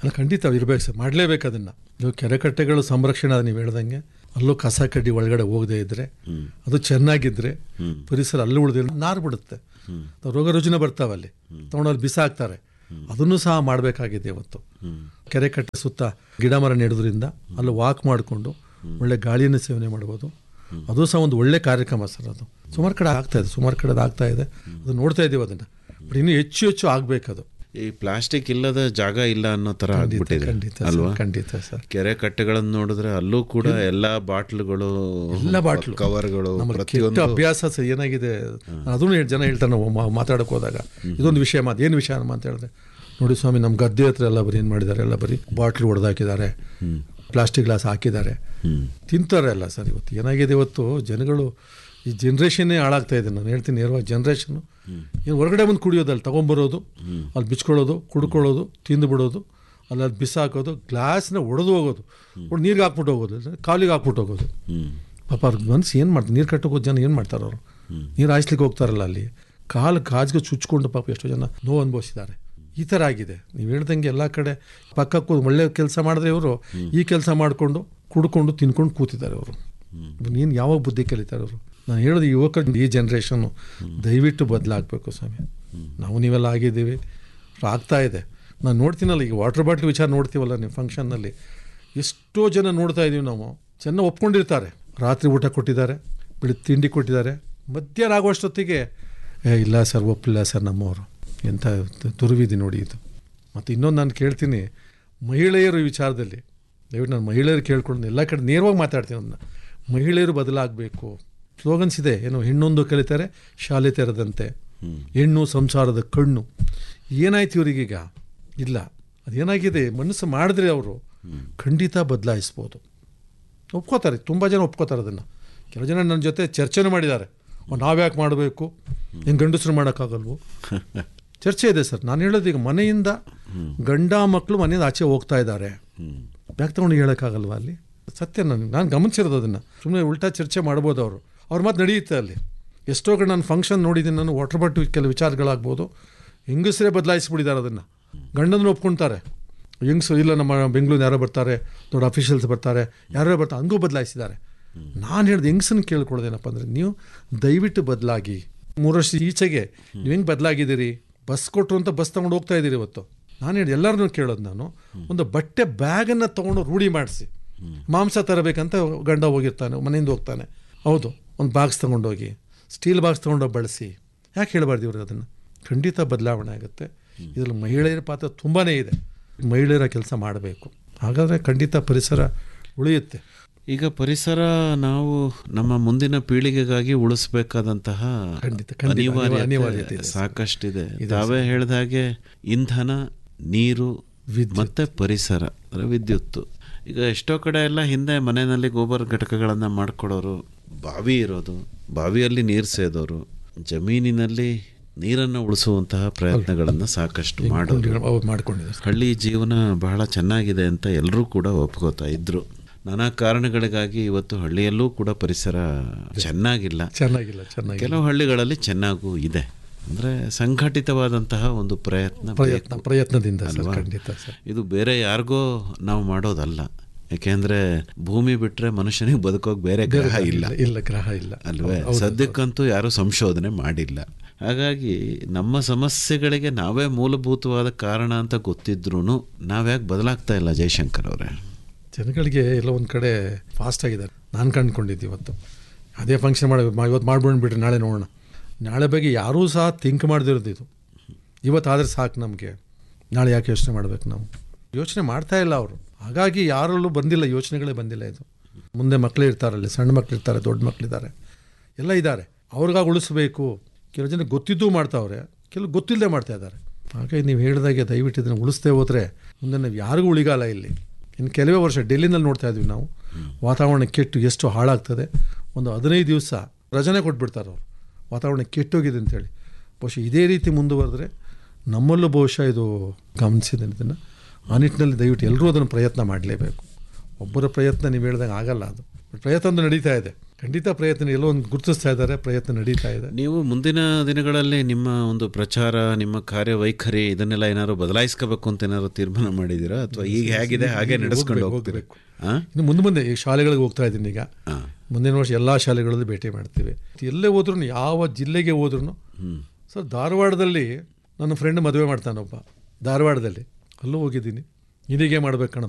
ಅಲ್ಲ ಖಂಡಿತ ಇರಬೇಕು ಸರ್ ಮಾಡಲೇಬೇಕು ಅದನ್ನು ನೀವು ಕೆರೆಕಟ್ಟೆಗಳು ಸಂರಕ್ಷಣೆ ಅದು ನೀವು ಹೇಳ್ದಂಗೆ ಅಲ್ಲೂ ಕಸ ಕಡ್ಡಿ ಒಳಗಡೆ ಹೋಗದೇ ಇದ್ದರೆ ಅದು ಚೆನ್ನಾಗಿದ್ದರೆ ಪರಿಸರ ಅಲ್ಲೂ ಉಳಿದಿಲ್ಲ ನಾರು ಬಿಡುತ್ತೆ ರೋಗ ರುಜಿನ ಬರ್ತಾವಲ್ಲಿ ತೊಗೊಂಡಲ್ಲಿ ಬಿಸಾಕ್ತಾರೆ ಅದನ್ನು ಸಹ ಮಾಡಬೇಕಾಗಿದೆ ಇವತ್ತು ಕೆರೆ ಕಟ್ಟೆ ಸುತ್ತ ಗಿಡ ಮರ ನೆಡೋದ್ರಿಂದ ಅಲ್ಲಿ ವಾಕ್ ಮಾಡಿಕೊಂಡು ಒಳ್ಳೆ ಗಾಳಿಯನ್ನು ಸೇವನೆ ಮಾಡ್ಬೋದು ಅದು ಸಹ ಒಂದು ಒಳ್ಳೆ ಕಾರ್ಯಕ್ರಮ ಸರ್ ಅದು ಸುಮಾರು ಕಡೆ ಆಗ್ತಾ ಇದೆ ಸುಮಾರು ಕಡೆ ಅದು ಆಗ್ತಾ ಇದೆ ಅದು ನೋಡ್ತಾ ಇದ್ದೀವಿ ಅದನ್ನು ಬಟ್ ಇನ್ನೂ ಹೆಚ್ಚು ಹೆಚ್ಚು ಆಗಬೇಕದು ಈ ಪ್ಲಾಸ್ಟಿಕ್ ಇಲ್ಲದ ಜಾಗ ಇಲ್ಲ ಅನ್ನೋ ತರ ಖಂಡಿತ ಆಗ್ಬಿಟ್ಟಿದೆ ಖಂಡಿತ ಸರ್, ಅಲ್ವಾ ಖಂಡಿತ ಸರ್ ಕೆರೆ ಕಟ್ಟೆಗಳನ್ನು ನೋಡಿದ್ರೆ ಅಲ್ಲೂ ಕೂಡ ಎಲ್ಲಾ ಬಾಟ್ಲುಗಳು ಎಲ್ಲ ಬಾಟ್ಲು. ಕವರ್ಗಳು ನಮ್ಮಲ್ಲಿ ಕೆಟ್ಟ ಪ್ರತಿಯೊಂದು ಅಭ್ಯಾಸ ಸರ್ ಏನಾಗಿದೆ ಅದನ್ನು ಜನ ಹೇಳ್ತಾರೆ ನಾವು ಮಾ- ಮಾತಾಡಕ್ಕೆ ಹೋದಾಗ ಇದೊಂದು ವಿಷಯ ಮಾತು ಏನು ವಿಷಯ ಅಂತ ಹೇಳಿದ್ರೆ ನೋಡಿ ಸ್ವಾಮಿ ನಮ್ಮ ಗದ್ದೆ ಹತ್ರ ಎಲ್ಲ ಬರೀ ಏನು ಮಾಡಿದ್ದಾರೆ ಎಲ್ಲ ಬರೀ ಬಾಟ್ಲು ಹೊಡೆದಾಕಿದ್ದಾರೆ ಪ್ಲಾಸ್ಟಿಕ್ ಗ್ಲಾಸ್ ಹಾಕಿದ್ದಾರೆ ತಿಂತಾರೆ ಎಲ್ಲ ಸರ್ ಇವತ್ತು ಏನಾಗಿದೆ ಇವತ್ತು ಜನಗಳು ಈ ಜನ್ರೇಷನ್ನೇ ಹಾಳಾಗ್ತಾ ಇದೆ ನಾನು ಹೇಳ್ತೀನಿ ನೇರವಾಗಿ ಜನ್ರೇಷನ್ನು ಏನು ಹೊರಗಡೆ ಬಂದು ಕುಡಿಯೋದು ಅಲ್ಲಿ ತೊಗೊಂಬರೋದು ಅಲ್ಲಿ ಬಿಚ್ಕೊಳ್ಳೋದು ಕುಡ್ಕೊಳ್ಳೋದು ತಿಂದು ಬಿಡೋದು ಅಲ್ಲಿ ಅದು ಬಿಸಾಕೋದು ಗ್ಲಾಸ್ನ ಒಡೆದು ಹೋಗೋದು ಒಡೆದು ನೀರಿಗೆ ಹಾಕ್ಬಿಟ್ಟು ಹೋಗೋದು ಕಾಲಿಗೆ ಹಾಕ್ಬಿಟ್ಟು ಹೋಗೋದು ಹ್ಮ್ ಪಾಪ ಅವ್ರ ಮನಸ್ಸು ಏನು ಮಾಡ್ತಾರೆ ನೀರು ಕಟ್ಟೋಕೆ ಜನ ಏನು ಮಾಡ್ತಾರೆ ಅವರು ನೀರು ಹಾಯಿಸ್ಲಿಕ್ಕೆ ಹೋಗ್ತಾರಲ್ಲ ಅಲ್ಲಿ ಕಾಲು ಕಾಜಿಗೆ ಚುಚ್ಕೊಂಡು ಪಾಪ ಎಷ್ಟೋ ಜನ ನೋವು ಅನುಭವಿಸಿದ್ದಾರೆ ಈ ಥರ ಆಗಿದೆ ನೀವು ಹೇಳ್ದಂಗೆ ಎಲ್ಲ ಕಡೆ ಪಕ್ಕಕ್ಕೂ ಒಳ್ಳೆ ಕೆಲಸ ಮಾಡಿದ್ರೆ ಇವರು ಈ ಕೆಲಸ ಮಾಡಿಕೊಂಡು ಕುಡ್ಕೊಂಡು ತಿನ್ಕೊಂಡು ಕೂತಿದ್ದಾರೆ ಅವರು ನೀನು ಯಾವಾಗ ಬುದ್ಧಿ ಕಲಿತಾರೆ ಅವರು ನಾನು ಹೇಳೋದು ಯುವಕರು ಈ ಜನ್ರೇಷನ್ನು ದಯವಿಟ್ಟು ಬದಲಾಗಬೇಕು ಸ್ವಾಮಿ ನಾವು ನೀವೆಲ್ಲ ಆಗಿದ್ದೀವಿ ಆಗ್ತಾ ಇದೆ ನಾನು ನೋಡ್ತೀನಲ್ಲ ಈಗ ವಾಟರ್ ಬಾಟ್ಲ್ ವಿಚಾರ ನೋಡ್ತೀವಲ್ಲ ನೀವು ಫಂಕ್ಷನ್ನಲ್ಲಿ ಎಷ್ಟೋ ಜನ ನೋಡ್ತಾ ಇದ್ದೀವಿ ನಾವು ಚೆನ್ನಾಗಿ ಒಪ್ಕೊಂಡಿರ್ತಾರೆ ರಾತ್ರಿ ಊಟ ಕೊಟ್ಟಿದ್ದಾರೆ ಬೆಳಿಗ್ಗೆ ತಿಂಡಿ ಕೊಟ್ಟಿದ್ದಾರೆ ಮಧ್ಯಾಹ್ನ ಆಗುವಷ್ಟೊತ್ತಿಗೆ ಏ ಇಲ್ಲ ಸರ್ ಒಪ್ಪಿಲ್ಲ ಸರ್ ನಮ್ಮವರು ಎಂಥ ದುರ್ವಿಧಿ ನೋಡಿ ಇದು ಮತ್ತು ಇನ್ನೊಂದು ನಾನು ಕೇಳ್ತೀನಿ ಮಹಿಳೆಯರು ಈ ವಿಚಾರದಲ್ಲಿ ದಯವಿಟ್ಟು ನಾನು ಮಹಿಳೆಯರು ಕೇಳ್ಕೊಂಡು ಎಲ್ಲ ಕಡೆ ನೇರವಾಗಿ ಮಾತಾಡ್ತೀನಿ ಅದನ್ನ ಮಹಿಳೆಯರು ಬದಲಾಗಬೇಕು ಸ್ಲೋಗನ್ಸ್ ಇದೆ ಏನು ಹೆಣ್ಣೊಂದು ಕಲಿತಾರೆ ಶಾಲೆ ತೆರೆದಂತೆ ಹೆಣ್ಣು ಸಂಸಾರದ ಕಣ್ಣು ಏನಾಯ್ತು ಇವರಿಗೀಗ ಇಲ್ಲ ಅದೇನಾಗಿದೆ ಮನಸ್ಸು ಮಾಡಿದ್ರೆ ಅವರು ಖಂಡಿತ ಬದಲಾಯಿಸ್ಬೋದು ಒಪ್ಕೋತಾರೆ ತುಂಬ ಜನ ಒಪ್ಕೋತಾರೆ ಅದನ್ನು ಕೆಲವು ಜನ ನನ್ನ ಜೊತೆ ಚರ್ಚೆನೂ ಮಾಡಿದ್ದಾರೆ ನಾವ್ಯಾಕೆ ಮಾಡಬೇಕು ಹೆಂಗೆ ಗಂಡಸರು ಮಾಡೋಕ್ಕಾಗಲ್ವೋ ಚರ್ಚೆ ಇದೆ ಸರ್ ನಾನು ಹೇಳೋದು ಈಗ ಮನೆಯಿಂದ ಗಂಡ ಮಕ್ಕಳು ಮನೆಯಿಂದ ಆಚೆ ಹೋಗ್ತಾ ಇದ್ದಾರೆ ಬ್ಯಾಗ್ ತೊಗೊಂಡು ಹೇಳೋಕ್ಕಾಗಲ್ವ ಅಲ್ಲಿ ಸತ್ಯ ನಾನು ನಾನು ಗಮನಿಸಿರೋದು ಅದನ್ನು ಸುಮ್ಮನೆ ಉಲ್ಟಾ ಚರ್ಚೆ ಮಾಡ್ಬೋದು ಅವರು ಅವ್ರ ಮಾತು ನಡೆಯುತ್ತೆ ಅಲ್ಲಿ ಎಷ್ಟೋ ಕಡೆ ನಾನು ಫಂಕ್ಷನ್ ನೋಡಿದ್ದೀನಿ ನಾನು ವಾಟರ್ ಬಾಟ್ಲ್ ಕೆಲವು ವಿಚಾರಗಳಾಗ್ಬೋದು ಹೆಂಗಸರೇ ಬದಲಾಯಿಸ್ಬಿಟ್ಟಿದ್ದಾರೆ ಅದನ್ನು ಗಂಡನ ಒಪ್ಕೊಳ್ತಾರೆ ಹೆಂಗಸು ಇಲ್ಲ ನಮ್ಮ ಬೆಂಗಳೂರು ಯಾರೋ ಬರ್ತಾರೆ ದೊಡ್ಡ ಅಫಿಷಿಯಲ್ಸ್ ಬರ್ತಾರೆ ಯಾರೋ ಬರ್ತಾರೆ ಹಂಗೂ ಬದಲಾಯಿಸಿದ್ದಾರೆ ನಾನು ಹೇಳ್ದು ಹೆಂಗಸನ್ನ ಕೇಳ್ಕೊಳ್ದೇನಪ್ಪ ಅಂದರೆ ನೀವು ದಯವಿಟ್ಟು ಬದಲಾಗಿ ಮೂರು ವರ್ಷ ಈಚೆಗೆ ನೀವು ಹೆಂಗೆ ಬದಲಾಗಿದ್ದೀರಿ ಬಸ್ ಕೊಟ್ಟರು ಅಂತ ಬಸ್ ತೊಗೊಂಡು ಹೋಗ್ತಾ ಇದ್ದೀರಿ ಇವತ್ತು ನಾನು ಹೇಳಿ ಎಲ್ಲರನ್ನೂ ಕೇಳೋದು ನಾನು ಒಂದು ಬಟ್ಟೆ ಬ್ಯಾಗನ್ನು ತೊಗೊಂಡು ರೂಢಿ ಮಾಡಿಸಿ ಮಾಂಸ ತರಬೇಕಂತ ಗಂಡ ಹೋಗಿರ್ತಾನೆ ಮನೆಯಿಂದ ಹೋಗ್ತಾನೆ ಹೌದು ಒಂದು ಬಾಕ್ಸ್ ತೊಗೊಂಡೋಗಿ ಸ್ಟೀಲ್ ಬಾಕ್ಸ್ ತೊಗೊಂಡೋಗಿ ಬಳಸಿ ಯಾಕೆ ಹೇಳಬಾರ್ದು ಇವ್ರಿಗೆ ಅದನ್ನು ಖಂಡಿತ ಬದಲಾವಣೆ ಆಗುತ್ತೆ ಇದರಲ್ಲಿ ಮಹಿಳೆಯರ ಪಾತ್ರ ತುಂಬಾ ಇದೆ ಮಹಿಳೆಯರ ಕೆಲಸ ಮಾಡಬೇಕು ಹಾಗಾದರೆ ಖಂಡಿತ ಪರಿಸರ ಉಳಿಯುತ್ತೆ ಈಗ ಪರಿಸರ ನಾವು ನಮ್ಮ ಮುಂದಿನ ಪೀಳಿಗೆಗಾಗಿ ಉಳಿಸಬೇಕಾದಂತಹ ಖಂಡಿತ, ಖಂಡಿತ. ಅನಿವಾರ್ಯತೆ ಅನಿವಾರ್ಯತೆ ಇದೆ. ಸಾಕಷ್ಟಿದೆ ತಾವೇ ಹೇಳಿದ ಹಾಗೆ ಇಂಧನ ನೀರು ಮತ್ತೆ ಪರಿಸರ ಅಂದ್ರೆ ವಿದ್ಯುತ್ತು ಈಗ ಎಷ್ಟೋ ಕಡೆ ಎಲ್ಲ ಹಿಂದೆ ಮನೆಯಲ್ಲಿ ಗೋಬರ್ ಘಟಕಗಳನ್ನು ಮಾಡ್ಕೊಡೋರು ಬಾವಿ ಇರೋದು ಬಾವಿಯಲ್ಲಿ ನೀರು ಸೇದೋರು ಜಮೀನಿನಲ್ಲಿ ನೀರನ್ನು ಉಳಿಸುವಂತಹ ಪ್ರಯತ್ನಗಳನ್ನು ಸಾಕಷ್ಟು ಮಾಡೋರು ಅವ್ರು ಮಾಡ್ಕೊಂಡಿದ್ದಾರೆ ಹಳ್ಳಿ ಜೀವನ ಬಹಳ ಚೆನ್ನಾಗಿದೆ ಅಂತ ಎಲ್ಲರೂ ಕೂಡ ಒಪ್ಕೋತಾ ಇದ್ರು ನಾನಾ ಕಾರಣಗಳಿಗಾಗಿ ಇವತ್ತು ಹಳ್ಳಿಯಲ್ಲೂ ಕೂಡ ಪರಿಸರ ಚೆನ್ನಾಗಿಲ್ಲ ಚೆನ್ನಾಗಿಲ್ಲ ಚೆನ್ನಾಗಿ ಕೆಲವು ಹಳ್ಳಿಗಳಲ್ಲಿ ಚೆನ್ನಾಗೂ ಇದೆ ಅಂದ್ರೆ ಸಂಘಟಿತವಾದಂತಹ ಒಂದು ಪ್ರಯತ್ನ ಪ್ರಯತ್ನ ಬೇಕು. ಪ್ರಯತ್ನದಿಂದ ಸರ್ ಅಲ್ವಾ? ಖಂಡಿತ ಸರ್ ಇದು ಬೇರೆ ಯಾರಿಗೋ ನಾವು ಮಾಡೋದಲ್ಲ ಯಾಕೆಂದ್ರೆ ಭೂಮಿ ಬಿಟ್ರೆ ಮನುಷ್ಯನಿಗೆ ಬದುಕೋಕ್ ಬೇರೆ ಗ್ರಹ ಇಲ್ಲ ಇಲ್ಲ ಗ್ರಹ ಇಲ್ಲ ಅಲ್ವೇ ಹೌದು, ಸದ್ಯಕ್ಕಂತೂ ಯಾರು ಸಂಶೋಧನೆ ಮಾಡಿಲ್ಲ ಹಾಗಾಗಿ ನಮ್ಮ ಸಮಸ್ಯೆಗಳಿಗೆ ನಾವೇ ಮೂಲಭೂತವಾದ ಕಾರಣ ಅಂತ ಗೊತ್ತಿದ್ರು ನಾವ್ಯಾಕೆ ಬದಲಾಗ್ತಾ ಇಲ್ಲ ಜಯಶಂಕರ್ ಅವರೇ ಜನಗಳಿಗೆ ಎಲ್ಲ ಒಂದು ಕಡೆ ಫಾಸ್ಟ್ ಆಗಿದ್ದಾರೆ ನಾನು ಕಂಡ್ಕೊಂಡಿದ್ದೆ ಇವತ್ತು ಅದೇ ಫಂಕ್ಷನ್ ಮಾಡಿ ಮಾ- ಇವತ್ತು ಮಾಡ್ಬಿಟ್ಬಿಟ್ರೆ ನಾಳೆ ನೋಡೋಣ ನಾಳೆ ಬಗ್ಗೆ ಯಾರೂ ಸಹ ಥಿಂಕ್ ಮಾಡದಿರೋದು ಇದು ಇವತ್ತಾದರೆ ಸಾಕು ನಮಗೆ ನಾಳೆ ಯಾಕೆ ಯೋಚನೆ ಮಾಡಬೇಕು ನಾವು ಯೋಚನೆ ಮಾಡ್ತಾ ಇಲ್ಲ ಅವರು ಹಾಗಾಗಿ ಯಾರಲ್ಲೂ ಬಂದಿಲ್ಲ ಯೋಚನೆಗಳೇ ಬಂದಿಲ್ಲ ಇದು ಮುಂದೆ ಮಕ್ಕಳು ಇರ್ತಾರಲ್ಲಿ ಸಣ್ಣ ಮಕ್ಕಳು ಇರ್ತಾರೆ ದೊಡ್ಡ ಮಕ್ಕಳಿದ್ದಾರೆ ಎಲ್ಲ ಇದ್ದಾರೆ ಅವ್ರಿಗಾಗಿ ಉಳಿಸ್ಬೇಕು ಕೆಲವು ಜನ ಗೊತ್ತಿದ್ದೂ ಮಾಡ್ತಾವ್ರೆ ಕೆಲವು ಗೊತ್ತಿಲ್ಲದೆ ಮಾಡ್ತಾ ಇದ್ದಾರೆ ಹಾಗಾಗಿ ನೀವು ಹೇಳಿದಾಗೆ ದಯವಿಟ್ಟು ಇದನ್ನು ಉಳಿಸ್ದೇ ಹೋದರೆ ಮುಂದೆ ನಾವು ಯಾರಿಗೂ ಉಳಿಗಾಲ ಇಲ್ಲಿ ಇನ್ನು ಕೆಲವೇ ವರ್ಷ ಡೆಲ್ಲಿನಲ್ಲಿ ನೋಡ್ತಾ ಇದ್ವಿ ನಾವು ವಾತಾವರಣ ಕೆಟ್ಟು ಎಷ್ಟು ಹಾಳಾಗ್ತದೆ ಒಂದು ಹದಿನೈದು ದಿವಸ ರಜನೆ ಕೊಟ್ಬಿಡ್ತಾರೆ ಅವರು ವಾತಾವರಣ ಕೆಟ್ಟೋಗಿದೆ ಅಂತೇಳಿ ಬಹುಶಃ ಇದೇ ರೀತಿ ಮುಂದುವರೆದ್ರೆ ನಮ್ಮಲ್ಲೂ ಬಹುಶಃ ಇದು ಗಮನಿಸಿದೆ ಇದನ್ನು ಆ ನಿಟ್ಟಿನಲ್ಲಿ ದಯವಿಟ್ಟು ಎಲ್ಲರೂ ಅದನ್ನು ಪ್ರಯತ್ನ ಮಾಡಲೇಬೇಕು ಒಬ್ಬರ ಪ್ರಯತ್ನ ನೀವು ಹೇಳ್ದಂಗೆ ಆಗಲ್ಲ ಅದು ಪ್ರಯತ್ನ ಒಂದು ನಡೀತಾ ಇದೆ ಖಂಡಿತ ಪ್ರಯತ್ನ ಎಲ್ಲೋ ಒಂದು ಗುರುತಿಸ್ತಾ ಇದ್ದಾರೆ ಪ್ರಯತ್ನ ನಡೀತಾ ಇದೆ ನೀವು ಮುಂದಿನ ದಿನಗಳಲ್ಲಿ ನಿಮ್ಮ ಒಂದು ಪ್ರಚಾರ ನಿಮ್ಮ ಕಾರ್ಯವೈಖರಿ ಇದನ್ನೆಲ್ಲ ಏನಾದ್ರು ಬದಲಾಯಿಸ್ಕೋಬೇಕು ಅಂತ ಏನಾದ್ರು ತೀರ್ಮಾನ ಮಾಡಿದ್ದೀರಾ ಅಥವಾ ಈಗ ಹೇಗಿದೆ ಹಾಗೆ ನಡೆಸ್ಕೊಂಡು ಹೋಗ್ಬೇಕು, ಹೋಗ್ತೀರಿ ಹೋಗ್ಬೇಕು. ಹಾಂ ಇನ್ನು ಮುಂದೆ ಮುಂದೆ ಈ ಶಾಲೆಗಳಿಗೆ ಹೋಗ್ತಾ ಇದ್ದೀನಿ ಈಗ ಹಾಂ ಮುಂದಿನ ವರ್ಷ ಎಲ್ಲ ಶಾಲೆಗಳಲ್ಲೂ ಭೇಟಿ ಮಾಡ್ತೀವಿ ಎಲ್ಲೇ ಹೋದ್ರೂ ಯಾವ ಜಿಲ್ಲೆಗೆ ಹೋದ್ರೂ ಹ್ಞೂ ಸರ್ ಧಾರವಾಡದಲ್ಲಿ ನನ್ನ ಫ್ರೆಂಡ್ ಮದುವೆ ಮಾಡ್ತಾನೊಬ್ಬ ಧಾರವಾಡದಲ್ಲಿ ಅಲ್ಲೂ ಹೋಗಿದ್ದೀನಿ ನಿನಗೆ ಮಾಡ್ಬೇಕು ಕಣಪ್ಪ